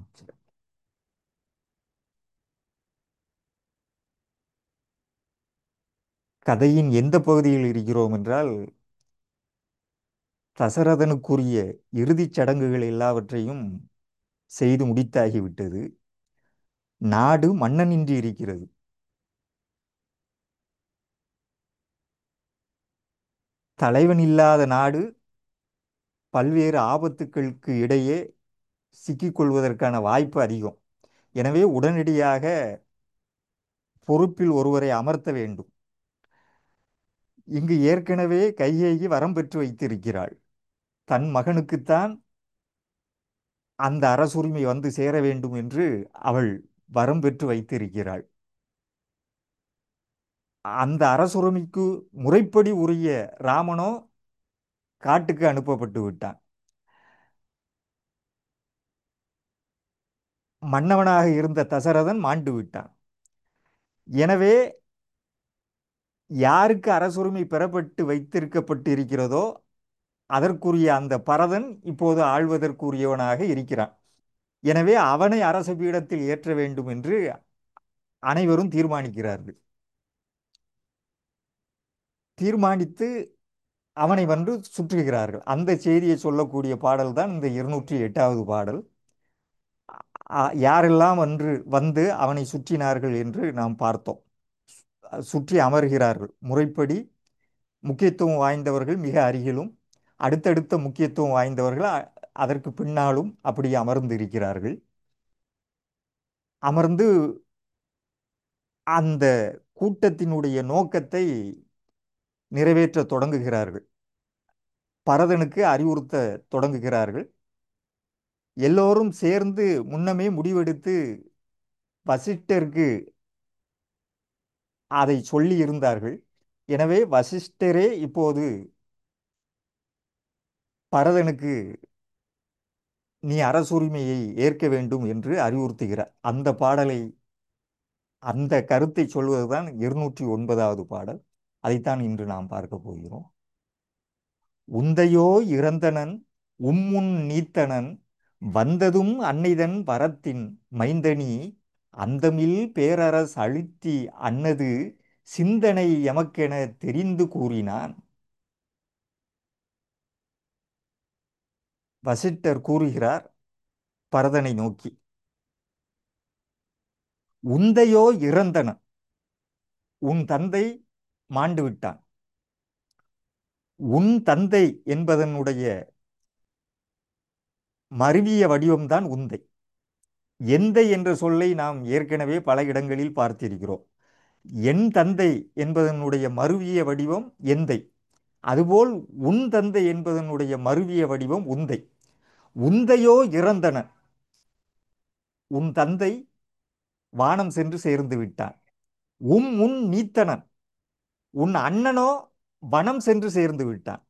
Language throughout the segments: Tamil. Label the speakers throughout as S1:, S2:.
S1: சரி. கதையின் எந்த பகுதியில் இருக்கிறோம் என்றால் தசரதனுக்குரிய இறுதிச் சடங்குகள் எல்லாவற்றையும் செய்து முடித்தாகிவிட்டது நாடு மன்னனின்றி இருக்கிறது தலைவன் இல்லாத நாடு பல்வேறு ஆபத்துக்களுக்கு இடையே சிக்கிக்கொள்வதற்கான வாய்ப்பு அதிகம் எனவே உடனடியாக பொறுப்பில் ஒருவரை அமர்த்த வேண்டும் இங்கு ஏற்கனவே கைகேயி வரம் பெற்று வைத்திருக்கிறாள் தன் மகனுக்குத்தான் அந்த அரசுரிமை வந்து சேர வேண்டும் என்று அவள் வரம் பெற்று வைத்திருக்கிறாள் அந்த அரசுரிமைக்கு முறைப்படி உரிய ராமனோ காட்டுக்கு அனுப்பப்பட்டு விட்டான் மன்னவனாக இருந்த தசரதன் மாண்டு விட்டான் எனவே யாருக்கு அரசுரிமை பெறப்பட்டு வைத்திருக்கப்பட்டு இருக்கிறதோ அதற்குரிய அந்த பரதன் இப்போது ஆள்வதற்குரியவனாக இருக்கிறான் எனவே அவனை அரச பீடத்தில் ஏற்ற வேண்டும் என்று அனைவரும் தீர்மானிக்கிறார்கள் தீர்மானித்து அவனை வந்து சுற்றுகிறார்கள் அந்த செய்தியை சொல்லக்கூடிய பாடல் தான் இந்த இருநூற்றி எட்டாவது பாடல் அ- யாரெல்லாம் வந்து வந்து அவனை சுற்றினார்கள் என்று நாம் பார்த்தோம் சுற்றி அமர்கிறார்கள் முறைப்படி முக்கியத்துவம் வாய்ந்தவர்கள் மிக அருகிலும் அடுத்தடுத்த முக்கியத்துவம் வாய்ந்தவர்கள் அ- அதற்கு பின்னாலும் அப்படி அமர்ந்திருக்கிறார்கள் அமர்ந்து அந்த கூட்டத்தினுடைய நோக்கத்தை நிறைவேற்ற தொடங்குகிறார்கள் பரதனுக்கு அறிவுறுத்த தொடங்குகிறார்கள் எல்லோரும் சேர்ந்து முன்னமே முடிவெடுத்து வசிஷ்டருக்கு அதை சொல்லி இருந்தார்கள் எனவே வசிஷ்டரே இப்போது பரதனுக்கு நீ அரசுரிமையை ஏற்க வேண்டும் என்று அறிவுறுத்துகிறார் அந்த பாடலை அந்த கருத்தை சொல்வதுதான் இருநூற்றி ஒன்பதாவது பாடல் அதைத்தான் இன்று நாம் பார்க்க போகிறோம் உந்தையோ இறந்தனன் உம்முன் நீத்தனன் வந்ததும் அன்னைதன் வரத்தின் மைந்தனி அந்தமில் பேரரசு அழுத்தி அன்னது சிந்தனை எமக்கென தெரிந்து கூறினான் வசிட்டர் கூறுகிறார் பரதனை நோக்கி உந்தையோ இறந்தனன் உன் தந்தை மாண்டு விட்டான் உன் தந்தை என்பதனுடைய மருவிய வடிவம்தான் உந்தை எந்தை என்ற சொல்லை நாம் ஏற்கனவே பல இடங்களில் பார்த்திருக்கிறோம் என் தந்தை என்பதனுடைய மருவிய வடிவம் எந்தை அதுபோல் உன் தந்தை என்பதனுடைய மருவிய வடிவம் உந்தை உந்தையோ இறந்தன உன் தந்தை வானம் சென்று சேர்ந்து விட்டான் உம் உன் நீத்தனன் உன் அண்ணனோ வனம் சென்று சேர்ந்து விட்டான்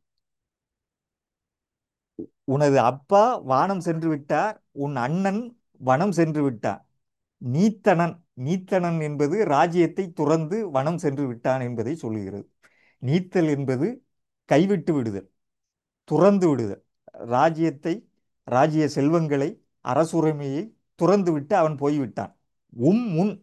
S1: உனது அப்பா வானம் சென்று விட்டார் உன் அண்ணன் வனம் சென்று விட்டான் நீத்தனன் நீத்தனன் என்பது ராஜ்யத்தை துறந்து வனம் சென்று விட்டான் என்பதை சொல்லுகிறது நீத்தல் என்பது கைவிட்டு விடுதல் துறந்து விடுதல் ராஜ்யத்தை ராஜ்ய செல்வங்களை அரசுரிமையை துறந்து விட்டு அவன் போய்விட்டான் உம் முன்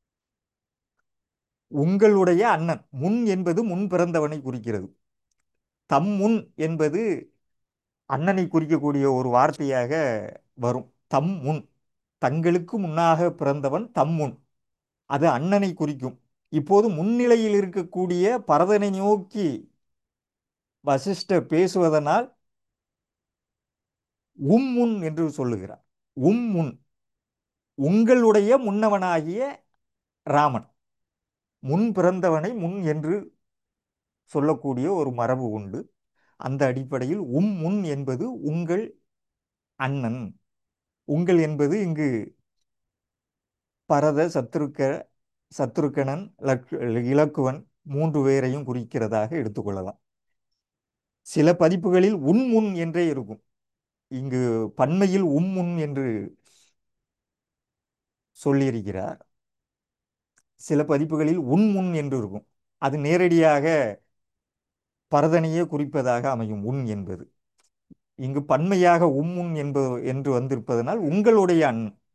S1: உங்களுடைய அண்ணன் முன் என்பது முன் பிறந்தவனை குறிக்கிறது தம் முன் என்பது அண்ணனை குறிக்கக்கூடிய ஒரு வார்த்தையாக வரும் தம் முன் தங்களுக்கு முன்னாக பிறந்தவன் தம் முன் அது அண்ணனை குறிக்கும் இப்போது முன்னிலையில் இருக்கக்கூடிய பரதனை நோக்கி வசிஷ்டர் பேசுவதனால் உம் முன் என்று சொல்லுகிறார் உம் முன் உங்களுடைய முன்னவனாகிய ராமன் முன் பிறந்தவனை முன் என்று சொல்லக்கூடிய ஒரு மரபு உண்டு அந்த அடிப்படையில் உம் முன் என்பது உங்கள் அண்ணன் உங்கள் என்பது இங்கு பரத சத்ருக்க சத்ருக்கணன் லக்- இலக்குவன் மூன்று பேரையும் குறிக்கிறதாக எடுத்துக்கொள்ளலாம் சில பதிப்புகளில் உன் முன் என்றே இருக்கும் இங்கு பன்மையில் உம் முன் என்று சொல்லியிருக்கிறார் சில பதிப்புகளில் உன் முன் என்று இருக்கும் அது நேரடியாக பரதனையே குறிப்பதாக அமையும் உன் என்பது இங்கு பன்மையாக உம்முன் என்பது என்று வந்திருப்பதனால் உங்களுடைய அண்ணன்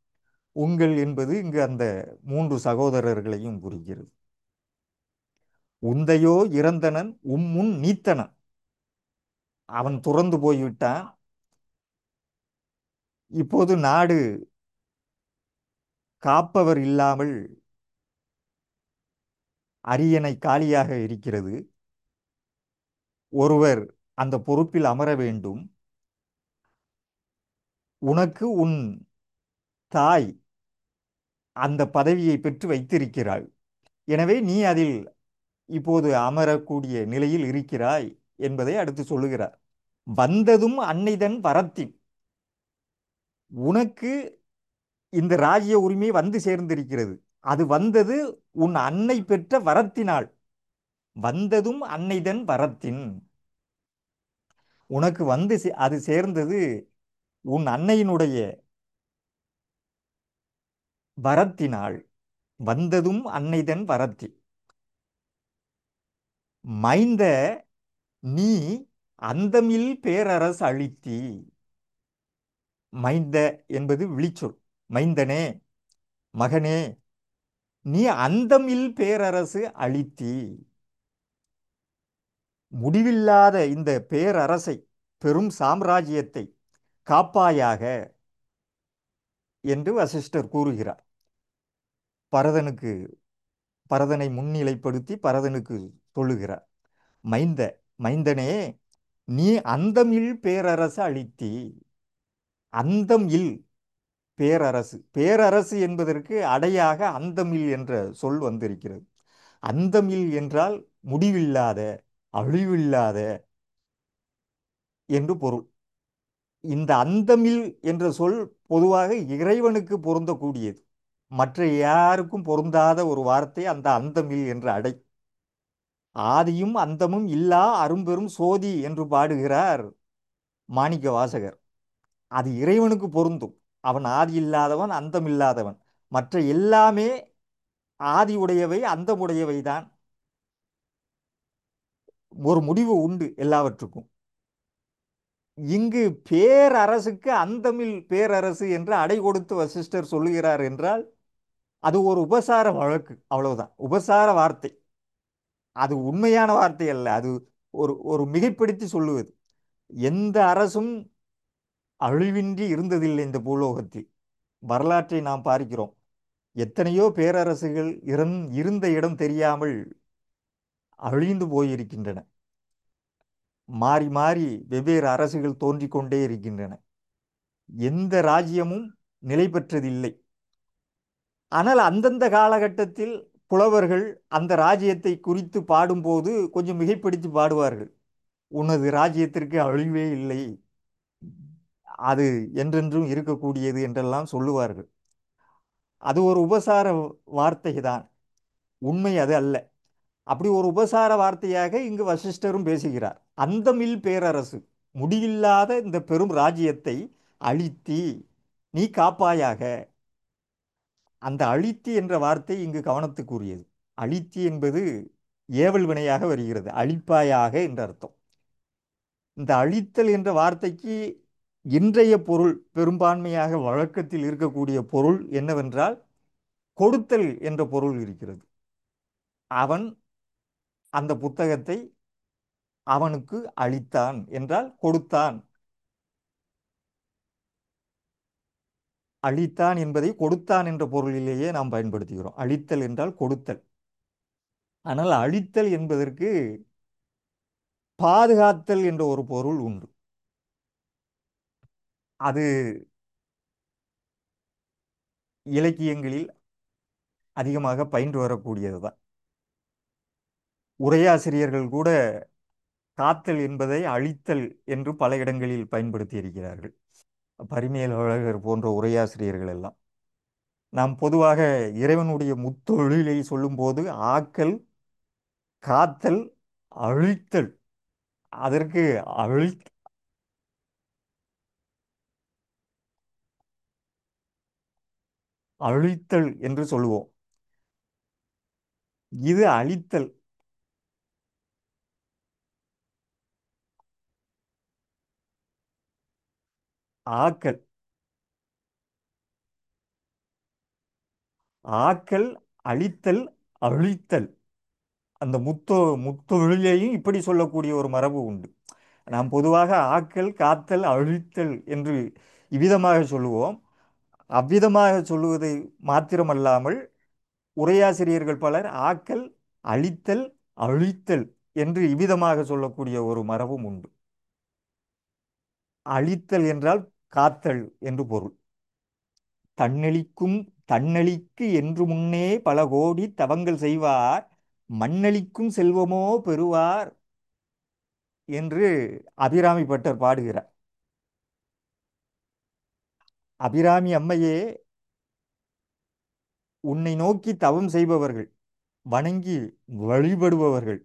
S1: உங்கள் என்பது இங்கு அந்த மூன்று சகோதரர்களையும் குறிக்கிறது உந்தையோ இறந்தனன் உம்முன் நீத்தனன் அவன் துறந்து போய்விட்டான் இப்போது நாடு காப்பவர் இல்லாமல் அரியணை காலியாக இருக்கிறது ஒருவர் அந்த பொறுப்பில் அமர வேண்டும் உனக்கு உன் தாய் அந்த பதவியை பெற்று வைத்திருக்கிறாள் எனவே நீ அதில் இப்போது அமரக்கூடிய நிலையில் இருக்கிறாய் என்பதை அடுத்து சொல்லுகிறார் வந்ததும் அன்னைதன் வரத்தின் உனக்கு இந்த ராஜ்ய உரிமை வந்து சேர்ந்திருக்கிறது அது வந்தது உன் அன்னை பெற்ற வரத்தினால் வந்ததும் அன்னைதன் வரத்தின் உனக்கு வந்து சே- அது சேர்ந்தது உன் அன்னையினுடைய வரத்தினால் வந்ததும் அன்னைதன் வரத்தி மைந்த நீ அந்தமில் பேரரசு அளித்தி மைந்த என்பது விழிச்சொல் மைந்தனே மகனே நீ அந்தமில் பேரரசு அளித்தி முடிவில்லாத இந்த பேரரசை பெரும் சாம்ராஜ்யத்தை காப்பாயாக என்று வசிஷ்டர் கூறுகிறார் பரதனுக்கு பரதனை முன்னிலைப்படுத்தி பரதனுக்கு சொல்லுகிறார் மைந்த மைந்தனே நீ அந்தமில் பேரரசு அளித்தி அந்தம் இல் பேரரசு பேரரசு என்பதற்கு அடையாக அந்தமில் என்ற சொல் வந்திருக்கிறது அந்தமில் என்றால் முடிவில்லாத அழிவில்லாத என்று பொருள் இந்த அந்தமில் என்ற சொல் பொதுவாக இறைவனுக்கு பொருந்தக்கூடியது மற்ற யாருக்கும் பொருந்தாத ஒரு வார்த்தை அந்த அந்தமில் என்ற அடை ஆதியும் அந்தமும் இல்லா அரும்பெரும் சோதி என்று பாடுகிறார் மாணிக்க வாசகர் அது இறைவனுக்கு பொருந்தும் அவன் ஆதி இல்லாதவன் அந்தம் இல்லாதவன் மற்ற எல்லாமே ஆதி உடையவை அந்தமுடையவை தான் ஒரு முடிவு உண்டு எல்லாவற்றுக்கும் இங்கு பேரரசுக்கு அந்தமில் பேரரசு என்று அடை கொடுத்து வசிஷ்டர் சொல்லுகிறார் என்றால் அது ஒரு உபசார வழக்கு அவ்வளவுதான் உபசார வார்த்தை அது உண்மையான வார்த்தை அல்ல அது ஒரு ஒரு மிகைப்படுத்தி சொல்லுவது எந்த அரசும் அழிவின்றி இருந்ததில்லை இந்த பூலோகத்தில் வரலாற்றை நாம் பார்க்கிறோம் எத்தனையோ பேரரசுகள் இறந் இருந்த இடம் தெரியாமல் அழிந்து போயிருக்கின்றன மாறி மாறி வெவ்வேறு அரசுகள் தோன்றிக் கொண்டே இருக்கின்றன எந்த ராஜ்யமும் நிலை பெற்றதில்லை ஆனால் அந்தந்த காலகட்டத்தில் புலவர்கள் அந்த ராஜ்யத்தை குறித்து பாடும்போது கொஞ்சம் மிகைப்படுத்தி பாடுவார்கள் உனது ராஜ்யத்திற்கு அழிவே இல்லை அது என்றென்றும் இருக்கக்கூடியது என்றெல்லாம் சொல்லுவார்கள் அது ஒரு உபசார வார்த்தை தான் உண்மை அது அல்ல அப்படி ஒரு உபசார வார்த்தையாக இங்கு வசிஷ்டரும் பேசுகிறார் அந்தமில் பேரரசு முடிவில்லாத இந்த பெரும் ராஜ்யத்தை அழித்தி நீ காப்பாயாக அந்த அழித்தி என்ற வார்த்தை இங்கு கவனத்துக்குரியது அழித்தி என்பது ஏவல் வினையாக வருகிறது அழிப்பாயாக என்ற அர்த்தம் இந்த அழித்தல் என்ற வார்த்தைக்கு இன்றைய பொருள் பெரும்பான்மையாக வழக்கத்தில் இருக்கக்கூடிய பொருள் என்னவென்றால் கொடுத்தல் என்ற பொருள் இருக்கிறது அவன் அந்த புத்தகத்தை அவனுக்கு அளித்தான் என்றால் கொடுத்தான் அளித்தான் என்பதை கொடுத்தான் என்ற பொருளிலேயே நாம் பயன்படுத்துகிறோம் அழித்தல் என்றால் கொடுத்தல் ஆனால் அழித்தல் என்பதற்கு பாதுகாத்தல் என்ற ஒரு பொருள் உண்டு அது இலக்கியங்களில் அதிகமாக பயின்று வரக்கூடியது தான் உரையாசிரியர்கள் கூட காத்தல் என்பதை அழித்தல் என்று பல இடங்களில் பயன்படுத்தி இருக்கிறார்கள் பரிமேல் அழகர் போன்ற உரையாசிரியர்கள் எல்லாம் நாம் பொதுவாக இறைவனுடைய முத்தொழிலை சொல்லும்போது ஆக்கல் காத்தல் அழித்தல் அதற்கு அழி அழித்தல் என்று சொல்லுவோம் இது அழித்தல் ஆக்கல் ஆக்கல் அழித்தல் அழித்தல் அந்த முத்தொ முத்தொழிலையும் இப்படி சொல்லக்கூடிய ஒரு மரபு உண்டு நாம் பொதுவாக ஆக்கல் காத்தல் அழித்தல் என்று இவ்விதமாக சொல்லுவோம் அவ்விதமாக சொல்லுவது மாத்திரமல்லாமல் உரையாசிரியர்கள் பலர் ஆக்கல் அழித்தல் அழித்தல் என்று இவ்விதமாக சொல்லக்கூடிய ஒரு மரபும் உண்டு அழித்தல் என்றால் காத்தல் என்று பொருள் தன்னழிக்கும் தன்னழிக்கு என்று முன்னே பல கோடி தவங்கள் செய்வார் மண்ணளிக்கும் செல்வமோ பெறுவார் என்று அபிராமி பட்டர் பாடுகிறார் அபிராமி அம்மையே உன்னை நோக்கி தவம் செய்பவர்கள் வணங்கி வழிபடுபவர்கள்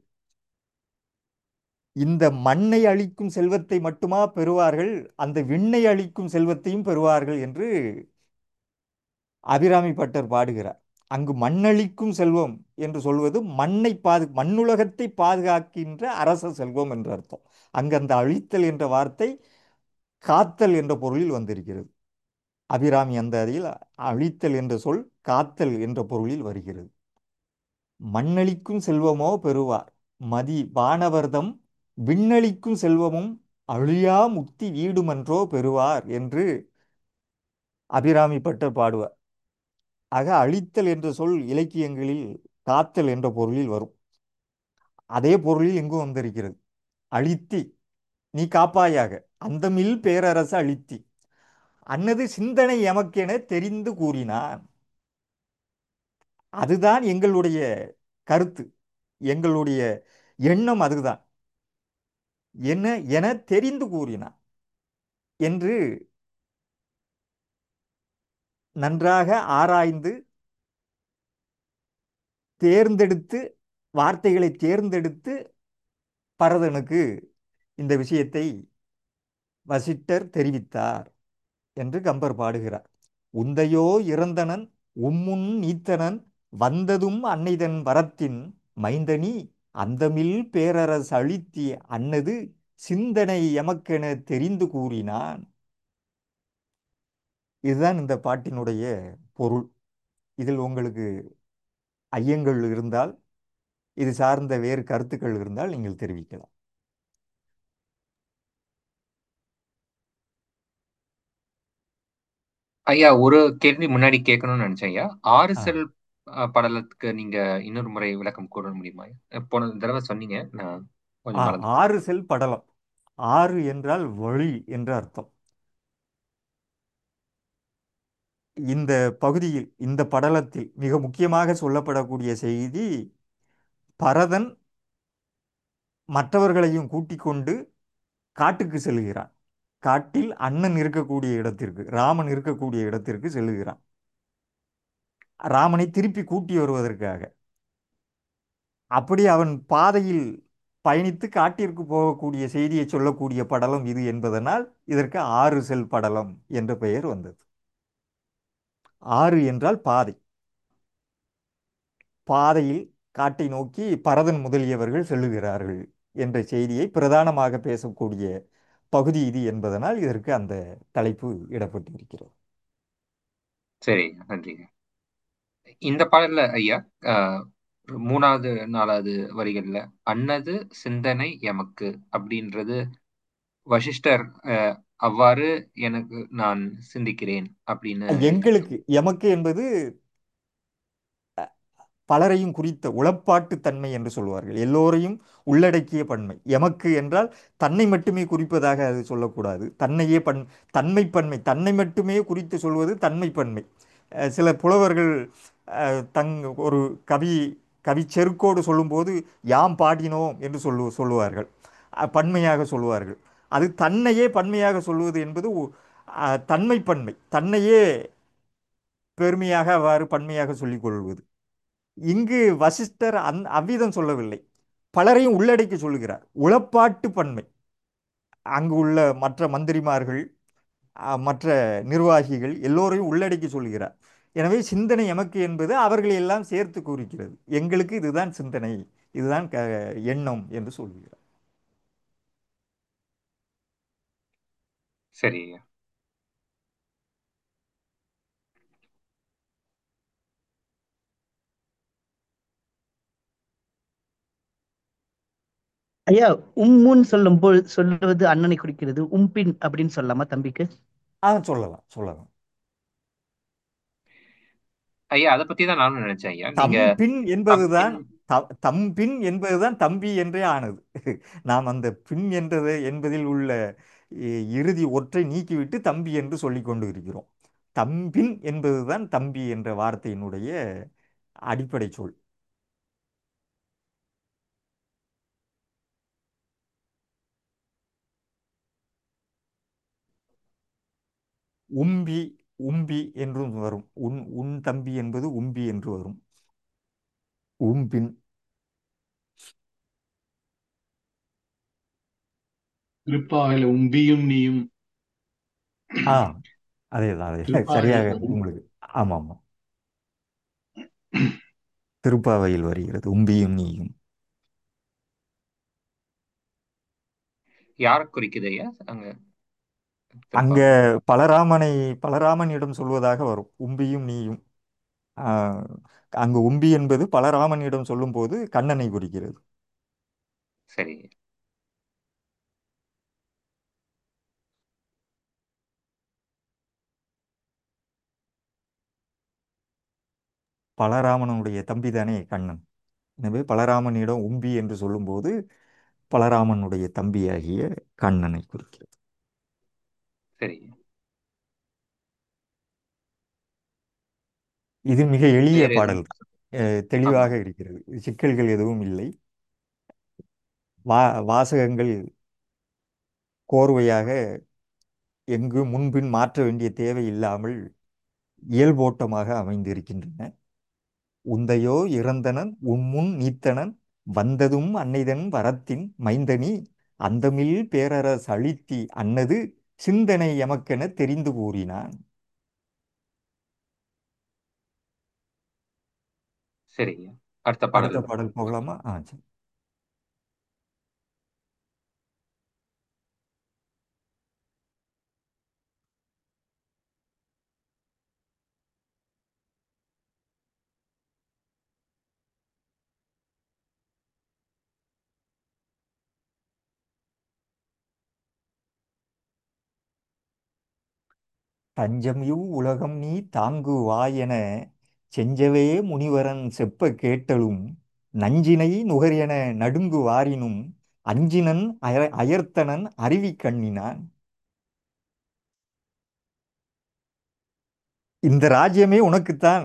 S1: இந்த மண்ணை அழிக்கும் செல்வத்தை மட்டுமா பெறுவார்கள் அந்த விண்ணை அழிக்கும் செல்வத்தையும் பெறுவார்கள் என்று அபிராமி பட்டர் பாடுகிறார் அங்கு மண்ணளிக்கும் செல்வம் என்று சொல்வது மண்ணை பாது மண்ணுலகத்தை பாதுகாக்கின்ற அரச செல்வம் என்று அர்த்தம் அங்கு அந்த அழித்தல் என்ற வார்த்தை காத்தல் என்ற பொருளில் வந்திருக்கிறது அபிராமி அந்த அதில் அழித்தல் என்ற சொல் காத்தல் என்ற பொருளில் வருகிறது மண்ணளிக்கும் செல்வமோ பெறுவார் மதி வானவர்தம் விண்ணளிக்கும் செல்வமும் அழியா முக்தி வீடுமன்றோ பெறுவார் என்று அபிராமி பட்டர் பாடுவார் ஆக அழித்தல் என்ற சொல் இலக்கியங்களில் காத்தல் என்ற பொருளில் வரும் அதே பொருளில் இங்கும் வந்திருக்கிறது அழித்தி நீ காப்பாயாக அந்தமில் பேரரசு அழித்தி அன்னது சிந்தனை எமக்கென தெரிந்து கூறினான் அதுதான் எங்களுடைய கருத்து எங்களுடைய எண்ணம் அதுதான் என்ன என தெரிந்து கூறினான் என்று நன்றாக ஆராய்ந்து தேர்ந்தெடுத்து வார்த்தைகளை தேர்ந்தெடுத்து பரதனுக்கு இந்த விஷயத்தை வசிட்டர் தெரிவித்தார் என்று கம்பர் பாடுகிறார் உந்தையோ இறந்தனன் உம்முன் நீத்தனன் வந்ததும் அன்னைதன் வரத்தின் மைந்தனி அந்தமில் பேரரசு அழித்தி அன்னது சிந்தனை எமக்கென தெரிந்து கூறினான் இதுதான் இந்த பாட்டினுடைய பொருள் இதில் உங்களுக்கு ஐயங்கள் இருந்தால் இது சார்ந்த வேறு கருத்துக்கள் இருந்தால் நீங்கள் தெரிவிக்கலாம்
S2: ஐயா ஒரு கேள்வி முன்னாடி கேட்கணும்னு நினைச்சேன் ஐயா ஆறு
S1: ஆ.
S2: செல் அஹ், படலத்துக்கு நீங்க இன்னொரு முறை விளக்கம் கூற முடியுமா ஐயா? போன தடவை சொன்னீங்க நான்
S1: ஆ,
S2: கொஞ்சம் மறந்து
S1: ஆறு செல் படலம் ஆறு என்றால் வழி என்று அர்த்தம் இந்த பகுதியில் இந்த படலத்தில் மிக முக்கியமாக சொல்லப்படக்கூடிய செய்தி பரதன் மற்றவர்களையும் கூட்டிக் கொண்டு காட்டுக்கு செல்கிறான் காட்டில் அண்ணன் இருக்கக்கூடிய இடத்திற்கு ராமன் இருக்கக்கூடிய இடத்திற்கு செல்லுகிறான் ராமனை திருப்பி கூட்டி வருவதற்காக அப்படி அவன் பாதையில் பயணித்து காட்டிற்கு போகக்கூடிய செய்தியை சொல்லக்கூடிய படலம் இது என்பதனால் இதற்கு ஆறு செல் படலம் என்ற பெயர் வந்தது ஆறு என்றால் பாதை பாதையில் காட்டை நோக்கி பரதன் முதலியவர்கள் செல்லுகிறார்கள் என்ற செய்தியை பிரதானமாக பேசக்கூடிய பகுதி இது என்பதனால் இதற்கு அந்த தலைப்பு இடப்பட்டிருக்கிறது
S2: சரி நன்றிங்க இந்த பாடல்ல ஐயா அஹ், மூணாவது நாலாவது வரிகள்ல அன்னது சிந்தனை எமக்கு அப்படின்றது வசிஷ்டர் அஹ், அவ்வாறு எனக்கு நான் சிந்திக்கிறேன் அப்படின்னு
S1: எங்களுக்கு எமக்கு என்பது பலரையும் குறித்த உளப்பாட்டு தன்மை என்று சொல்வார்கள் எல்லோரையும் உள்ளடக்கிய பன்மை எமக்கு என்றால் தன்னை மட்டுமே குறிப்பதாக அது சொல்லக்கூடாது தன்னையே பன் தன்மை பன்மை தன்னை மட்டுமே குறித்து சொல்வது தன்மை பன்மை அஹ் சில புலவர்கள் அஹ், தங் ஒரு கவி கவி செருக்கோடு சொல்லும்போது யாம் பாடினோம் என்று சொல்லு சொல்லுவார்கள் அஹ், பன்மையாக சொல்லுவார்கள் அது தன்னையே பன்மையாக சொல்லுவது என்பது ஒ- அஹ், தன்மை பன்மை தன்னையே பெருமையாக அவ்வாறு பன்மையாக சொல்லிக் கொள்வது இங்கு வசிஷ்டர் அந் அவ்விதம் சொல்லவில்லை பலரையும் உள்ளடக்கி சொல்லுகிறார் உளப்பாட்டு பன்மை அங்கு உள்ள மற்ற மந்திரிமார்கள் அஹ், மற்ற நிர்வாகிகள் எல்லோரையும் உள்ளடக்கி சொல்கிறார் எனவே சிந்தனை எமக்கு என்பது அவர்களை எல்லாம் சேர்த்து குறிக்கிறது எங்களுக்கு இதுதான் சிந்தனை இதுதான் க எண்ணம் என்று சொல்கிறார்
S2: சரி ஐயா
S3: ஐயா உம்முன்னு சொல்லும் போது சொல்லுவது அண்ணனை குறிக்கிறது உம்பின் அப்படின்னு சொல்லலாமா தம்பிக்கு
S1: ஆ சொல்லலாம் சொல்லலாம்
S2: ஐயா அதை பத்தி தான் நானும் நினைச்சேன் ஐயா நீங்க
S1: தம்பின் என்பதுதான்
S2: தம்பின்
S1: த- தம்பின் என்பதுதான் தம்பி என்றே ஆனது நாம் அந்த பின் என்றது என்பதில் உள்ள இ- இறுதி ஒற்றை நீக்கிவிட்டு தம்பி என்று சொல்லிக் கொண்டு இருக்கிறோம் தம்பின் என்பதுதான் தம்பி என்ற வார்த்தையினுடைய அடிப்படை சொல் உம்பி உம்பி என்றும் வரும் உன் உன் தம்பி என்பது உம்பி என்று வரும் உம்பின்
S4: திருப்பாவையில உம்பியும் நீயும்
S1: ஆ அதேதான் அதே
S4: திருப்பாவையில
S1: சரியாக
S4: உம்-
S1: உங்களுக்கு ஆமாம் ஆமாம் திருப்பாவையில் வருகிறது உம்பியும் நீயும்
S2: யாரை குறிக்குது ஐயா அங்க
S1: அங்க
S2: திருப்பாவை
S1: பலராமனை பலராமனிடம் சொல்வதாக வரும் உம்பியும் நீயும் ஆ, அங்கு உம்பி என்பது பலராமனிடம் சொல்லும்போது கண்ணனை குறிக்கிறது
S2: சரி
S1: பலராமனுடைய தம்பிதானே கண்ணன் எனவே பலராமனிடம் உம்பி என்று சொல்லும்போது பலராமனுடைய தம்பியாகிய கண்ணனை குறிக்கிறது
S2: சரி
S1: இது மிக எளிய
S2: வேற
S1: பாடல்
S2: எதுவும்
S1: அஹ்,
S2: ஆமா
S1: தெளிவாக இருக்கிறது சிக்கல்கள் எதுவும் இல்லை வா வாசகங்கள் கோர்வையாக எங்கு முன்பின் மாற்ற வேண்டிய தேவை இல்லாமல் இயல்போட்டமாக அமைந்திருக்கின்றன உந்தையோ இறந்தனன் உன்முன் நீத்தனன் வந்ததும் அன்னைதன் வரத்தின் மைந்தனி அந்தமில் பேரரசு அளித்தி அன்னது சிந்தனை எமக்கென தெரிந்து கூறினான்
S2: சரி ஐயா அடுத்த
S1: அடுத்த
S2: பாடல்
S1: பாடல் போகலாமா ஆ சரி தஞ்சம் இவ் உலகம் நீ தாங்குவாயென செஞ்சவே முனிவரன் செப்ப கேட்டலும் நஞ்சினை நுகரியென நடுங்கு வாரினும் அஞ்சினன் அய அயர்த்தனன் அருவி கண்ணினான் இந்த ராஜ்யமே உனக்குத்தான்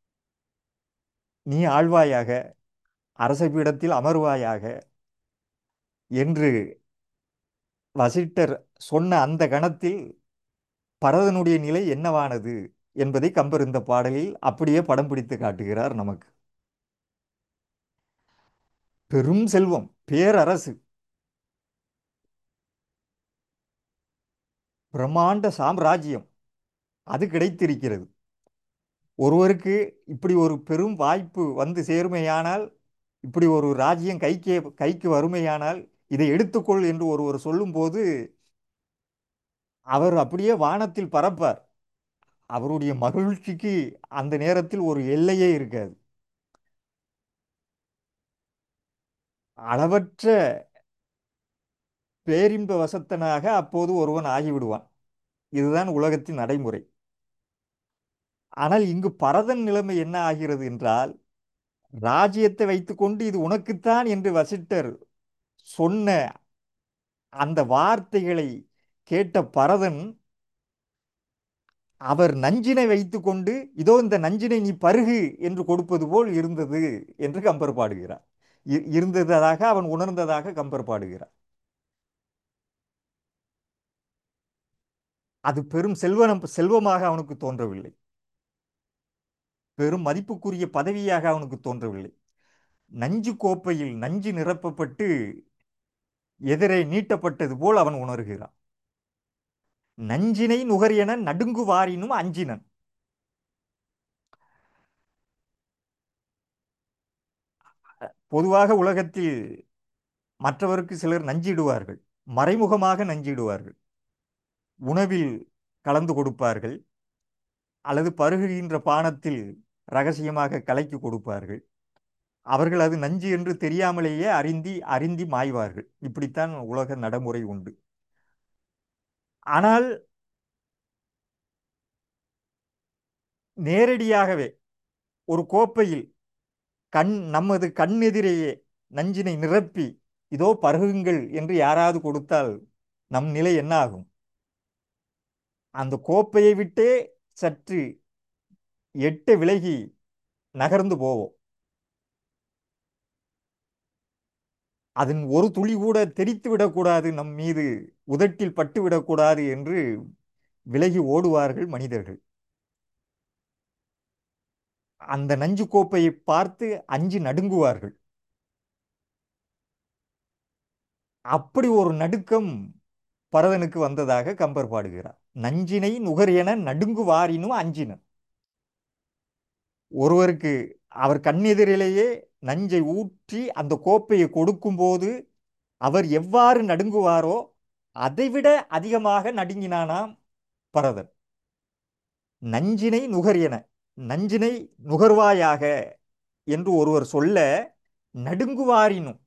S1: நீ ஆழ்வாயாக அரசபீடத்தில் அமர்வாயாக என்று வசிட்டர் சொன்ன அந்த கணத்தில் பரதனுடைய நிலை என்னவானது என்பதை கம்பர் இந்த பாடலில் அப்படியே படம் பிடித்து காட்டுகிறார் நமக்கு பெரும் செல்வம் பேரரசு பிரம்மாண்ட சாம்ராஜ்யம் அது கிடைத்திருக்கிறது ஒருவருக்கு இப்படி ஒரு பெரும் வாய்ப்பு வந்து சேருமையானால் இப்படி ஒரு ராஜ்யம் கைக்கு கைக்கு வறுமையானால் இதை எடுத்துக்கொள் என்று ஒருவர் சொல்லும்போது அவர் அப்படியே வானத்தில் பறப்பார் அவருடைய மகிழ்ச்சிக்கு அந்த நேரத்தில் ஒரு எல்லையே இருக்காது அளவற்ற பேரின்ப வசத்தனாக அப்போது ஒருவன் ஆகிவிடுவான் இதுதான் உலகத்தின் நடைமுறை ஆனால் இங்கு பரதன் நிலைமை என்ன ஆகிறது என்றால் ராஜ்யத்தை வைத்துக்கொண்டு இது உனக்குத்தான் என்று வசிட்டர் சொன்ன அந்த வார்த்தைகளை கேட்ட பரதன் அவர் நஞ்சினை வைத்துக்கொண்டு இதோ இந்த நஞ்சினை நீ பருகு என்று கொடுப்பது போல் இருந்தது என்று கம்பர் பாடுகிறார் இ- இருந்ததாக அவன் உணர்ந்ததாக கம்பர் பாடுகிறார் அது பெரும் செல்வனம் செல்வமாக அவனுக்கு தோன்றவில்லை பெரும் மதிப்புக்குரிய பதவியாக அவனுக்கு தோன்றவில்லை நஞ்சு கோப்பையில் நஞ்சு நிரப்பப்பட்டு எதிரே நீட்டப்பட்டது போல் அவன் உணர்கிறான் நஞ்சினை நுகரியன நடுங்குவாரினும் அஞ்சினன் பொதுவாக உலகத்தில் மற்றவருக்கு சிலர் நஞ்சிடுவார்கள் மறைமுகமாக நஞ்சிடுவார்கள் உணவில் கலந்து கொடுப்பார்கள் அல்லது பருகுகின்ற பானத்தில் ரகசியமாக கலக்கி கொடுப்பார்கள் அவர்கள் அது நஞ்சு என்று தெரியாமலேயே அறிந்தி அறிந்தி மாய்வார்கள் இப்படித்தான் உலக நடைமுறை உண்டு ஆனால் நேரடியாகவே ஒரு கோப்பையில் கண் நமது கண்ணெதிரேயே நஞ்சினை நிரப்பி இதோ பருகுங்கள் என்று யாராவது கொடுத்தால் நம் நிலை என்ன ஆகும் அந்த கோப்பையை விட்டே சற்று எட்ட விலகி நகர்ந்து போவோம் அதன் ஒரு துளி கூட தெரித்து விடக்கூடாது நம் மீது உதட்டில் பட்டு விடக்கூடாது என்று விலகி ஓடுவார்கள் மனிதர்கள் அந்த நஞ்சு கோப்பையை பார்த்து அஞ்சு நடுங்குவார்கள் அப்படி ஒரு நடுக்கம் பரதனுக்கு வந்ததாக கம்பர் பாடுகிறார் நஞ்சினை நுகர் என நடுங்குவாரினும் அஞ்சினன் ஒருவருக்கு அவர் கண்ணெதிரிலேயே நஞ்சை ஊற்றி அந்த கோப்பையை கொடுக்கும்போது அவர் எவ்வாறு நடுங்குவாரோ அதைவிட அதிகமாக நடுங்கினானாம் பரதன் நஞ்சினை நுகர் என நஞ்சினை நுகர்வாயாக என்று ஒருவர் சொல்ல நடுங்குவாரினும்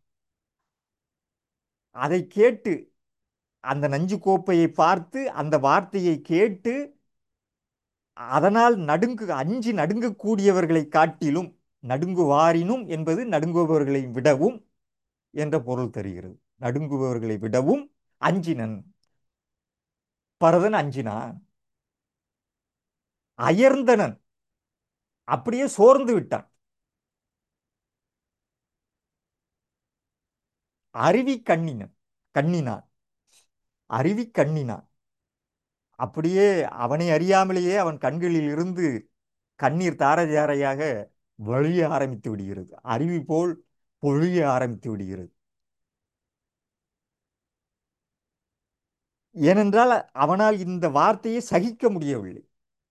S1: அதை கேட்டு அந்த நஞ்சு கோப்பையை பார்த்து அந்த வார்த்தையை கேட்டு அதனால் நடுங்கு அஞ்சி நடுங்கக்கூடியவர்களை காட்டிலும் நடுங்குவாரினும் என்பது நடுங்குபவர்களை விடவும் என்ற பொருள் தருகிறது நடுங்குபவர்களை விடவும் அஞ்சினன் பரதன் அஞ்சினான் அயர்ந்தனன் அப்படியே சோர்ந்து விட்டான் அருவி கண்ணினன் கண்ணினான் அருவி கண்ணினான் அப்படியே அவனை அறியாமலேயே அவன் கண்களில் இருந்து கண்ணீர் தாரதாரையாக வழிய ஆரம்பித்து விடுகிறது அருவி போல் பொழிய ஆரம்பித்து விடுகிறது ஏனென்றால் அவனால் இந்த வார்த்தையை சகிக்க முடியவில்லை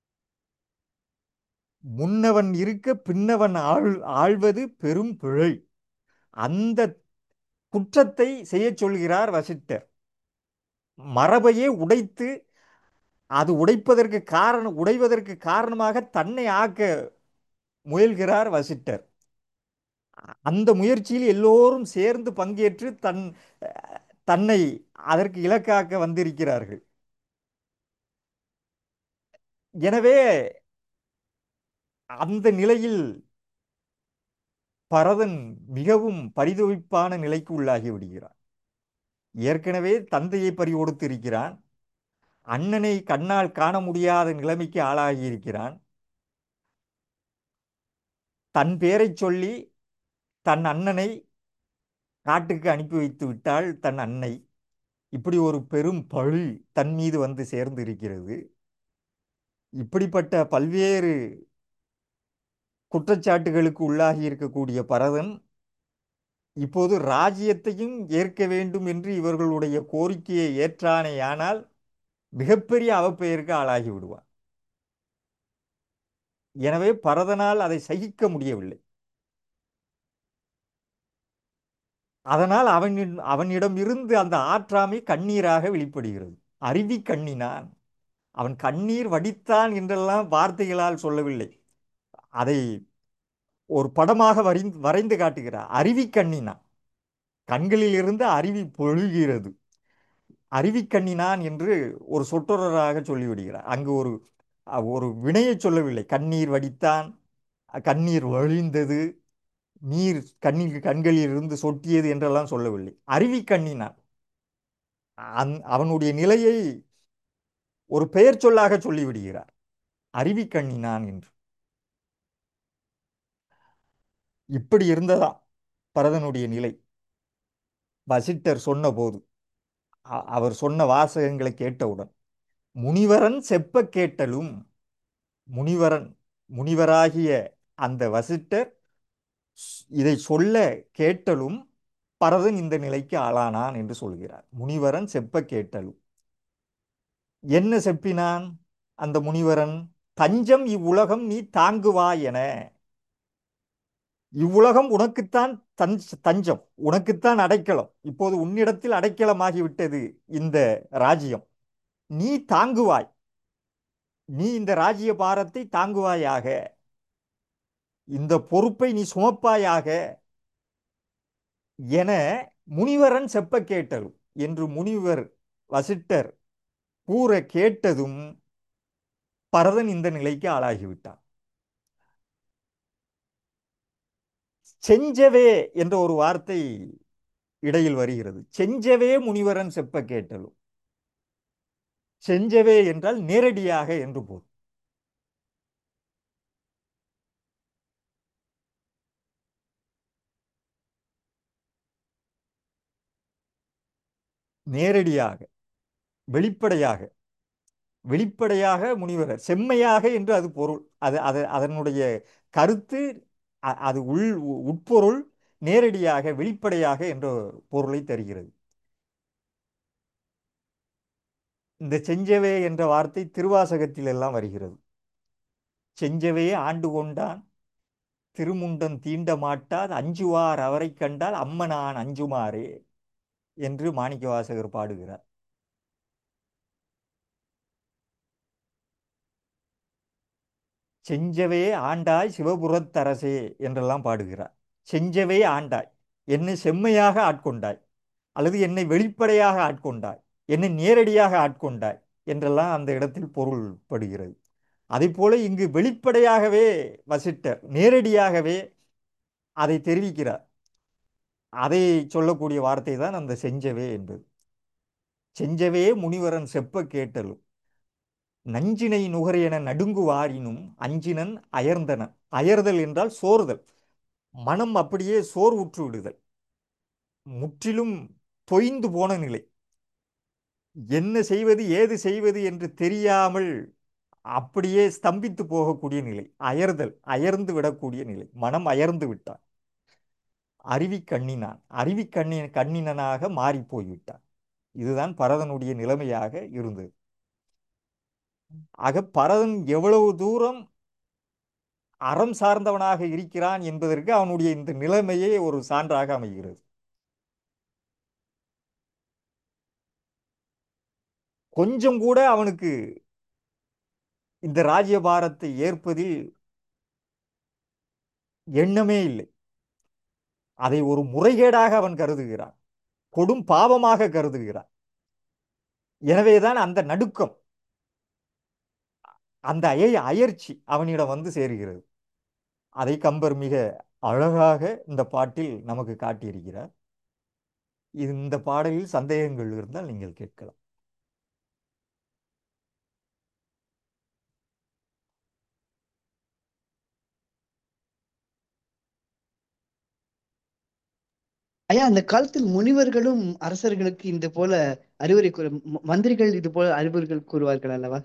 S1: முன்னவன் இருக்க பின்னவன் ஆள் ஆள்வது பெரும் பிழை அந்த குற்றத்தை செய்யச் சொல்கிறார் வசிட்டர் மரபையே உடைத்து அது உடைப்பதற்கு காரணம் உடைவதற்கு காரணமாக தன்னை ஆக்க முயல்கிறார் வசிட்டர் அந்த முயற்சியில் எல்லோரும் சேர்ந்து பங்கேற்று தன் தன்னை அதற்கு இலக்காக்க வந்திருக்கிறார்கள் எனவே அந்த நிலையில் பரதன் மிகவும் பரிதவிப்பான நிலைக்கு உள்ளாகி விடுகிறான் ஏற்கனவே தந்தையை பறி கொடுத்திருக்கிறான் அண்ணனை கண்ணால் காண முடியாத நிலைமைக்கு ஆளாகி இருக்கிறான் தன் பேரைச் சொல்லி தன் அண்ணனை காட்டுக்கு அனுப்பி வைத்து விட்டாள் தன் அன்னை இப்படி ஒரு பெரும் பழி தன் மீது வந்து சேர்ந்து இருக்கிறது இப்படிப்பட்ட பல்வேறு குற்றச்சாட்டுகளுக்கு உள்ளாகி இருக்கக்கூடிய பரதன் இப்போது ராஜ்யத்தையும் ஏற்க வேண்டும் என்று இவர்களுடைய கோரிக்கையை ஏற்றானேயானால் மிகப்பெரிய அவப்பெயருக்கு ஆளாகி விடுவான் எனவே பரதனால் அதை சகிக்க முடியவில்லை அதனால் அவனின் அவனிடம் இருந்து அந்த ஆற்றாமை கண்ணீராக வெளிப்படுகிறது அருவி கண்ணினான் அவன் கண்ணீர் வடித்தான் என்றெல்லாம் வார்த்தைகளால் சொல்லவில்லை அதை ஒரு படமாக வரைந்து வரைந்து காட்டுகிறார் அருவி கண்ணினான் கண்களில் இருந்து அருவி பொழுகிறது அருவி கண்ணினான் என்று ஒரு சொற்றொடராக சொல்லிவிடுகிறார் அங்கு ஒரு ஒரு வினையை சொல்லவில்லை கண்ணீர் வடித்தான் கண்ணீர் வழிந்தது நீர் கண்ணில் கண்களில் இருந்து சொட்டியது என்றெல்லாம் சொல்லவில்லை அருவி கண்ணினான் அந் அவனுடைய நிலையை ஒரு பெயர் சொல்லாக சொல்லிவிடுகிறார் அருவி கண்ணினான் என்று இப்படி இருந்ததா பரதனுடைய நிலை வசிட்டர் சொன்னபோது அவர் சொன்ன வாசகங்களை கேட்டவுடன் முனிவரன் செப்ப கேட்டலும் முனிவரன் முனிவராகிய அந்த வசிட்டர் இதை சொல்ல கேட்டலும் பரதன் இந்த நிலைக்கு ஆளானான் என்று சொல்கிறார் முனிவரன் செப்ப கேட்டலும் என்ன செப்பினான் அந்த முனிவரன் தஞ்சம் இவ்வுலகம் நீ தாங்குவாய் என இவ்வுலகம் உனக்குத்தான் தஞ்ச தஞ்சம் உனக்குத்தான் அடைக்கலம் இப்போது உன்னிடத்தில் அடைக்கலமாகிவிட்டது இந்த ராஜ்யம் நீ தாங்குவாய் நீ இந்த ராஜ்ய பாரத்தை தாங்குவாயாக இந்த பொறுப்பை நீ சுமப்பாயாக என முனிவரன் செப்ப கேட்டலும் என்று முனிவர் வசிட்டர் கூற கேட்டதும் பரதன் இந்த நிலைக்கு ஆளாகிவிட்டான் செஞ்சவே என்ற ஒரு வார்த்தை இடையில் வருகிறது செஞ்சவே முனிவரன் செப்ப கேட்டலும் செஞ்சவே என்றால் நேரடியாக என்று பொருள் நேரடியாக வெளிப்படையாக வெளிப்படையாக முனிவரர் செம்மையாக என்று அது பொருள் அது அது அதனுடைய கருத்து அ- அது உள் உட்பொருள் நேரடியாக வெளிப்படையாக என்ற பொருளை தருகிறது இந்த செஞ்சவே என்ற வார்த்தை திருவாசகத்தில் எல்லாம் வருகிறது செஞ்சவே ஆண்டு கொண்டான் திருமுண்டன் தீண்ட மாட்டாது அஞ்சுவார் அவரை கண்டால் அம்மனான் அஞ்சுமாறே என்று மாணிக்கவாசகர் பாடுகிறார் செஞ்சவே ஆண்டாய் சிவபுரத்தரசே என்றெல்லாம் பாடுகிறார் செஞ்சவே ஆண்டாய் என்னை செம்மையாக ஆட்கொண்டாய் அல்லது என்னை வெளிப்படையாக ஆட்கொண்டாய் என்னை நேரடியாக ஆட்கொண்டாய் என்றெல்லாம் அந்த இடத்தில் பொருள் படுகிறது போல இங்கு வெளிப்படையாகவே வசிட்டர் நேரடியாகவே அதை தெரிவிக்கிறார் அதை சொல்லக்கூடிய வார்த்தை தான் அந்த செஞ்சவே என்பது செஞ்சவே முனிவரன் செப்ப கேட்டலும் நஞ்சினை நுகர் என நடுங்குவாரினும் அஞ்சினன் அயர்ந்தனன் அயர்தல் என்றால் சோர்தல் மனம் அப்படியே சோர்வுற்று விடுதல் முற்றிலும் தொய்ந்து போன நிலை என்ன செய்வது ஏது செய்வது என்று தெரியாமல் அப்படியே ஸ்தம்பித்து போகக்கூடிய நிலை அயர்தல் அயர்ந்து விடக்கூடிய நிலை மனம் அயர்ந்து விட்டான் அருவி கண்ணினான் அருவி கண்ணி கண்ணினனாக மாறி போய்விட்டான் இதுதான் பரதனுடைய நிலைமையாக இருந்தது ஆக பரதன் எவ்வளவு தூரம் அறம் சார்ந்தவனாக இருக்கிறான் என்பதற்கு அவனுடைய இந்த நிலைமையே ஒரு சான்றாக அமைகிறது கொஞ்சம் கூட அவனுக்கு இந்த ராஜ்யபாரத்தை ஏற்பதில் எண்ணமே இல்லை அதை ஒரு முறைகேடாக அவன் கருதுகிறான் கொடும் பாவமாக கருதுகிறான் எனவேதான் அந்த நடுக்கம் அந்த அய அயர்ச்சி அவனிடம் வந்து சேருகிறது அதை கம்பர் மிக அழகாக இந்த பாட்டில் நமக்கு காட்டியிருக்கிறார் இந்த பாடலில் சந்தேகங்கள் இருந்தால் நீங்கள் கேட்கலாம்
S3: ஐயா அந்த காலத்தில் முனிவர்களும் அரசர்களுக்கு இந்த போல அறிவுரை கூற ம- மந்திரிகள் இது போல அறிவுரைகள் கூறுவார்கள் அல்லவா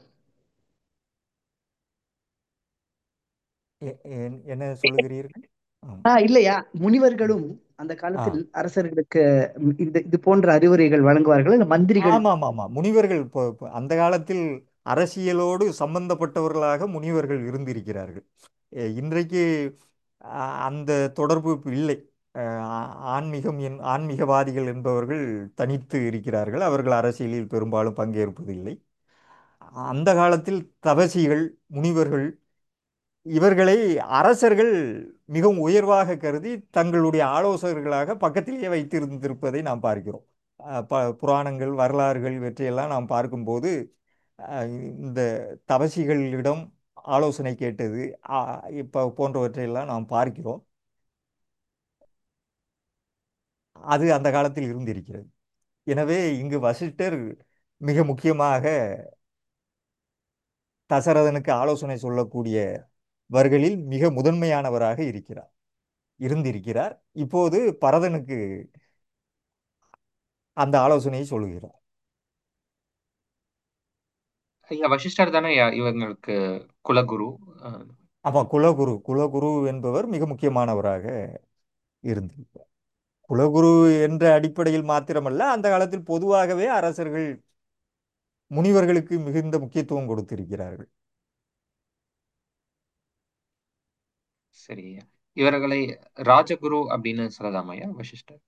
S1: எ- என்- என்ன சொல்லுகிறீர்கள் ஆம்.
S3: ஆ இல்லையா முனிவர்களும் அந்த காலத்தில் அரசர்களுக்கு ம், இந்த இது போன்ற அறிவுரைகள் வழங்குவார்கள் இல்ல மந்திரிகள்
S1: ஆமாம் ஆமாம் முனிவர்கள் இப்போ இப்போ அந்த காலத்தில் அரசியலோடு சம்பந்தப்பட்டவர்களாக முனிவர்கள் இருந்திருக்கிறார்கள் எ, இன்றைக்கு அ, அந்த தொடர்பு இப்ப இல்லை அ, ஆ- ஆன்மீகம் என் ஆன்மீகவாதிகள் என்பவர்கள் தனித்து இருக்கிறார்கள் அவர்கள் அரசியலில் பெரும்பாலும் பங்கேற்பதில்லை அந்த காலத்தில் தபசிகள் முனிவர்கள் இவர்களை அரசர்கள் மிகவும் உயர்வாக கருதி தங்களுடைய ஆலோசகர்களாக பக்கத்திலேயே வைத்திருந்திருப்பதை நாம் பார்க்கிறோம் அஹ் ப புராணங்கள் வரலாறுகள் இவற்றையெல்லாம் நாம் பார்க்கும்போது அஹ் இந்த தபசிகளிடம் ஆலோசனை கேட்டது அஹ் இப்போ போன்றவற்றையெல்லாம் நாம் பார்க்கிறோம் அது அந்த காலத்தில் இருந்திருக்கிறது எனவே இங்கு வசிஷ்டர் மிக முக்கியமாக தசரதனுக்கு ஆலோசனை சொல்லக்கூடியவர்களில் மிக முதன்மையானவராக இருக்கிறார் இருந்திருக்கிறார் இப்போது பரதனுக்கு அந்த ஆலோசனையை சொல்லுகிறார்
S2: ஐயா வசிஷ்டர் தானே ஐயா இவங்களுக்கு குலகுரு அஹ்,
S1: ஆமாம் குலகுரு குலகுரு என்பவர் மிக முக்கியமானவராக இருந்திருக்கிறார் குலகுரு என்ற அடிப்படையில் மாத்திரமல்ல அந்த காலத்தில் பொதுவாகவே அரசர்கள் முனிவர்களுக்கு மிகுந்த முக்கியத்துவம் கொடுத்திருக்கிறார்கள்
S2: சரி ஐயா இவர்களை ராஜகுரு அப்படின்னு சொல்லலாமா ஐயா வசிஷ்டர்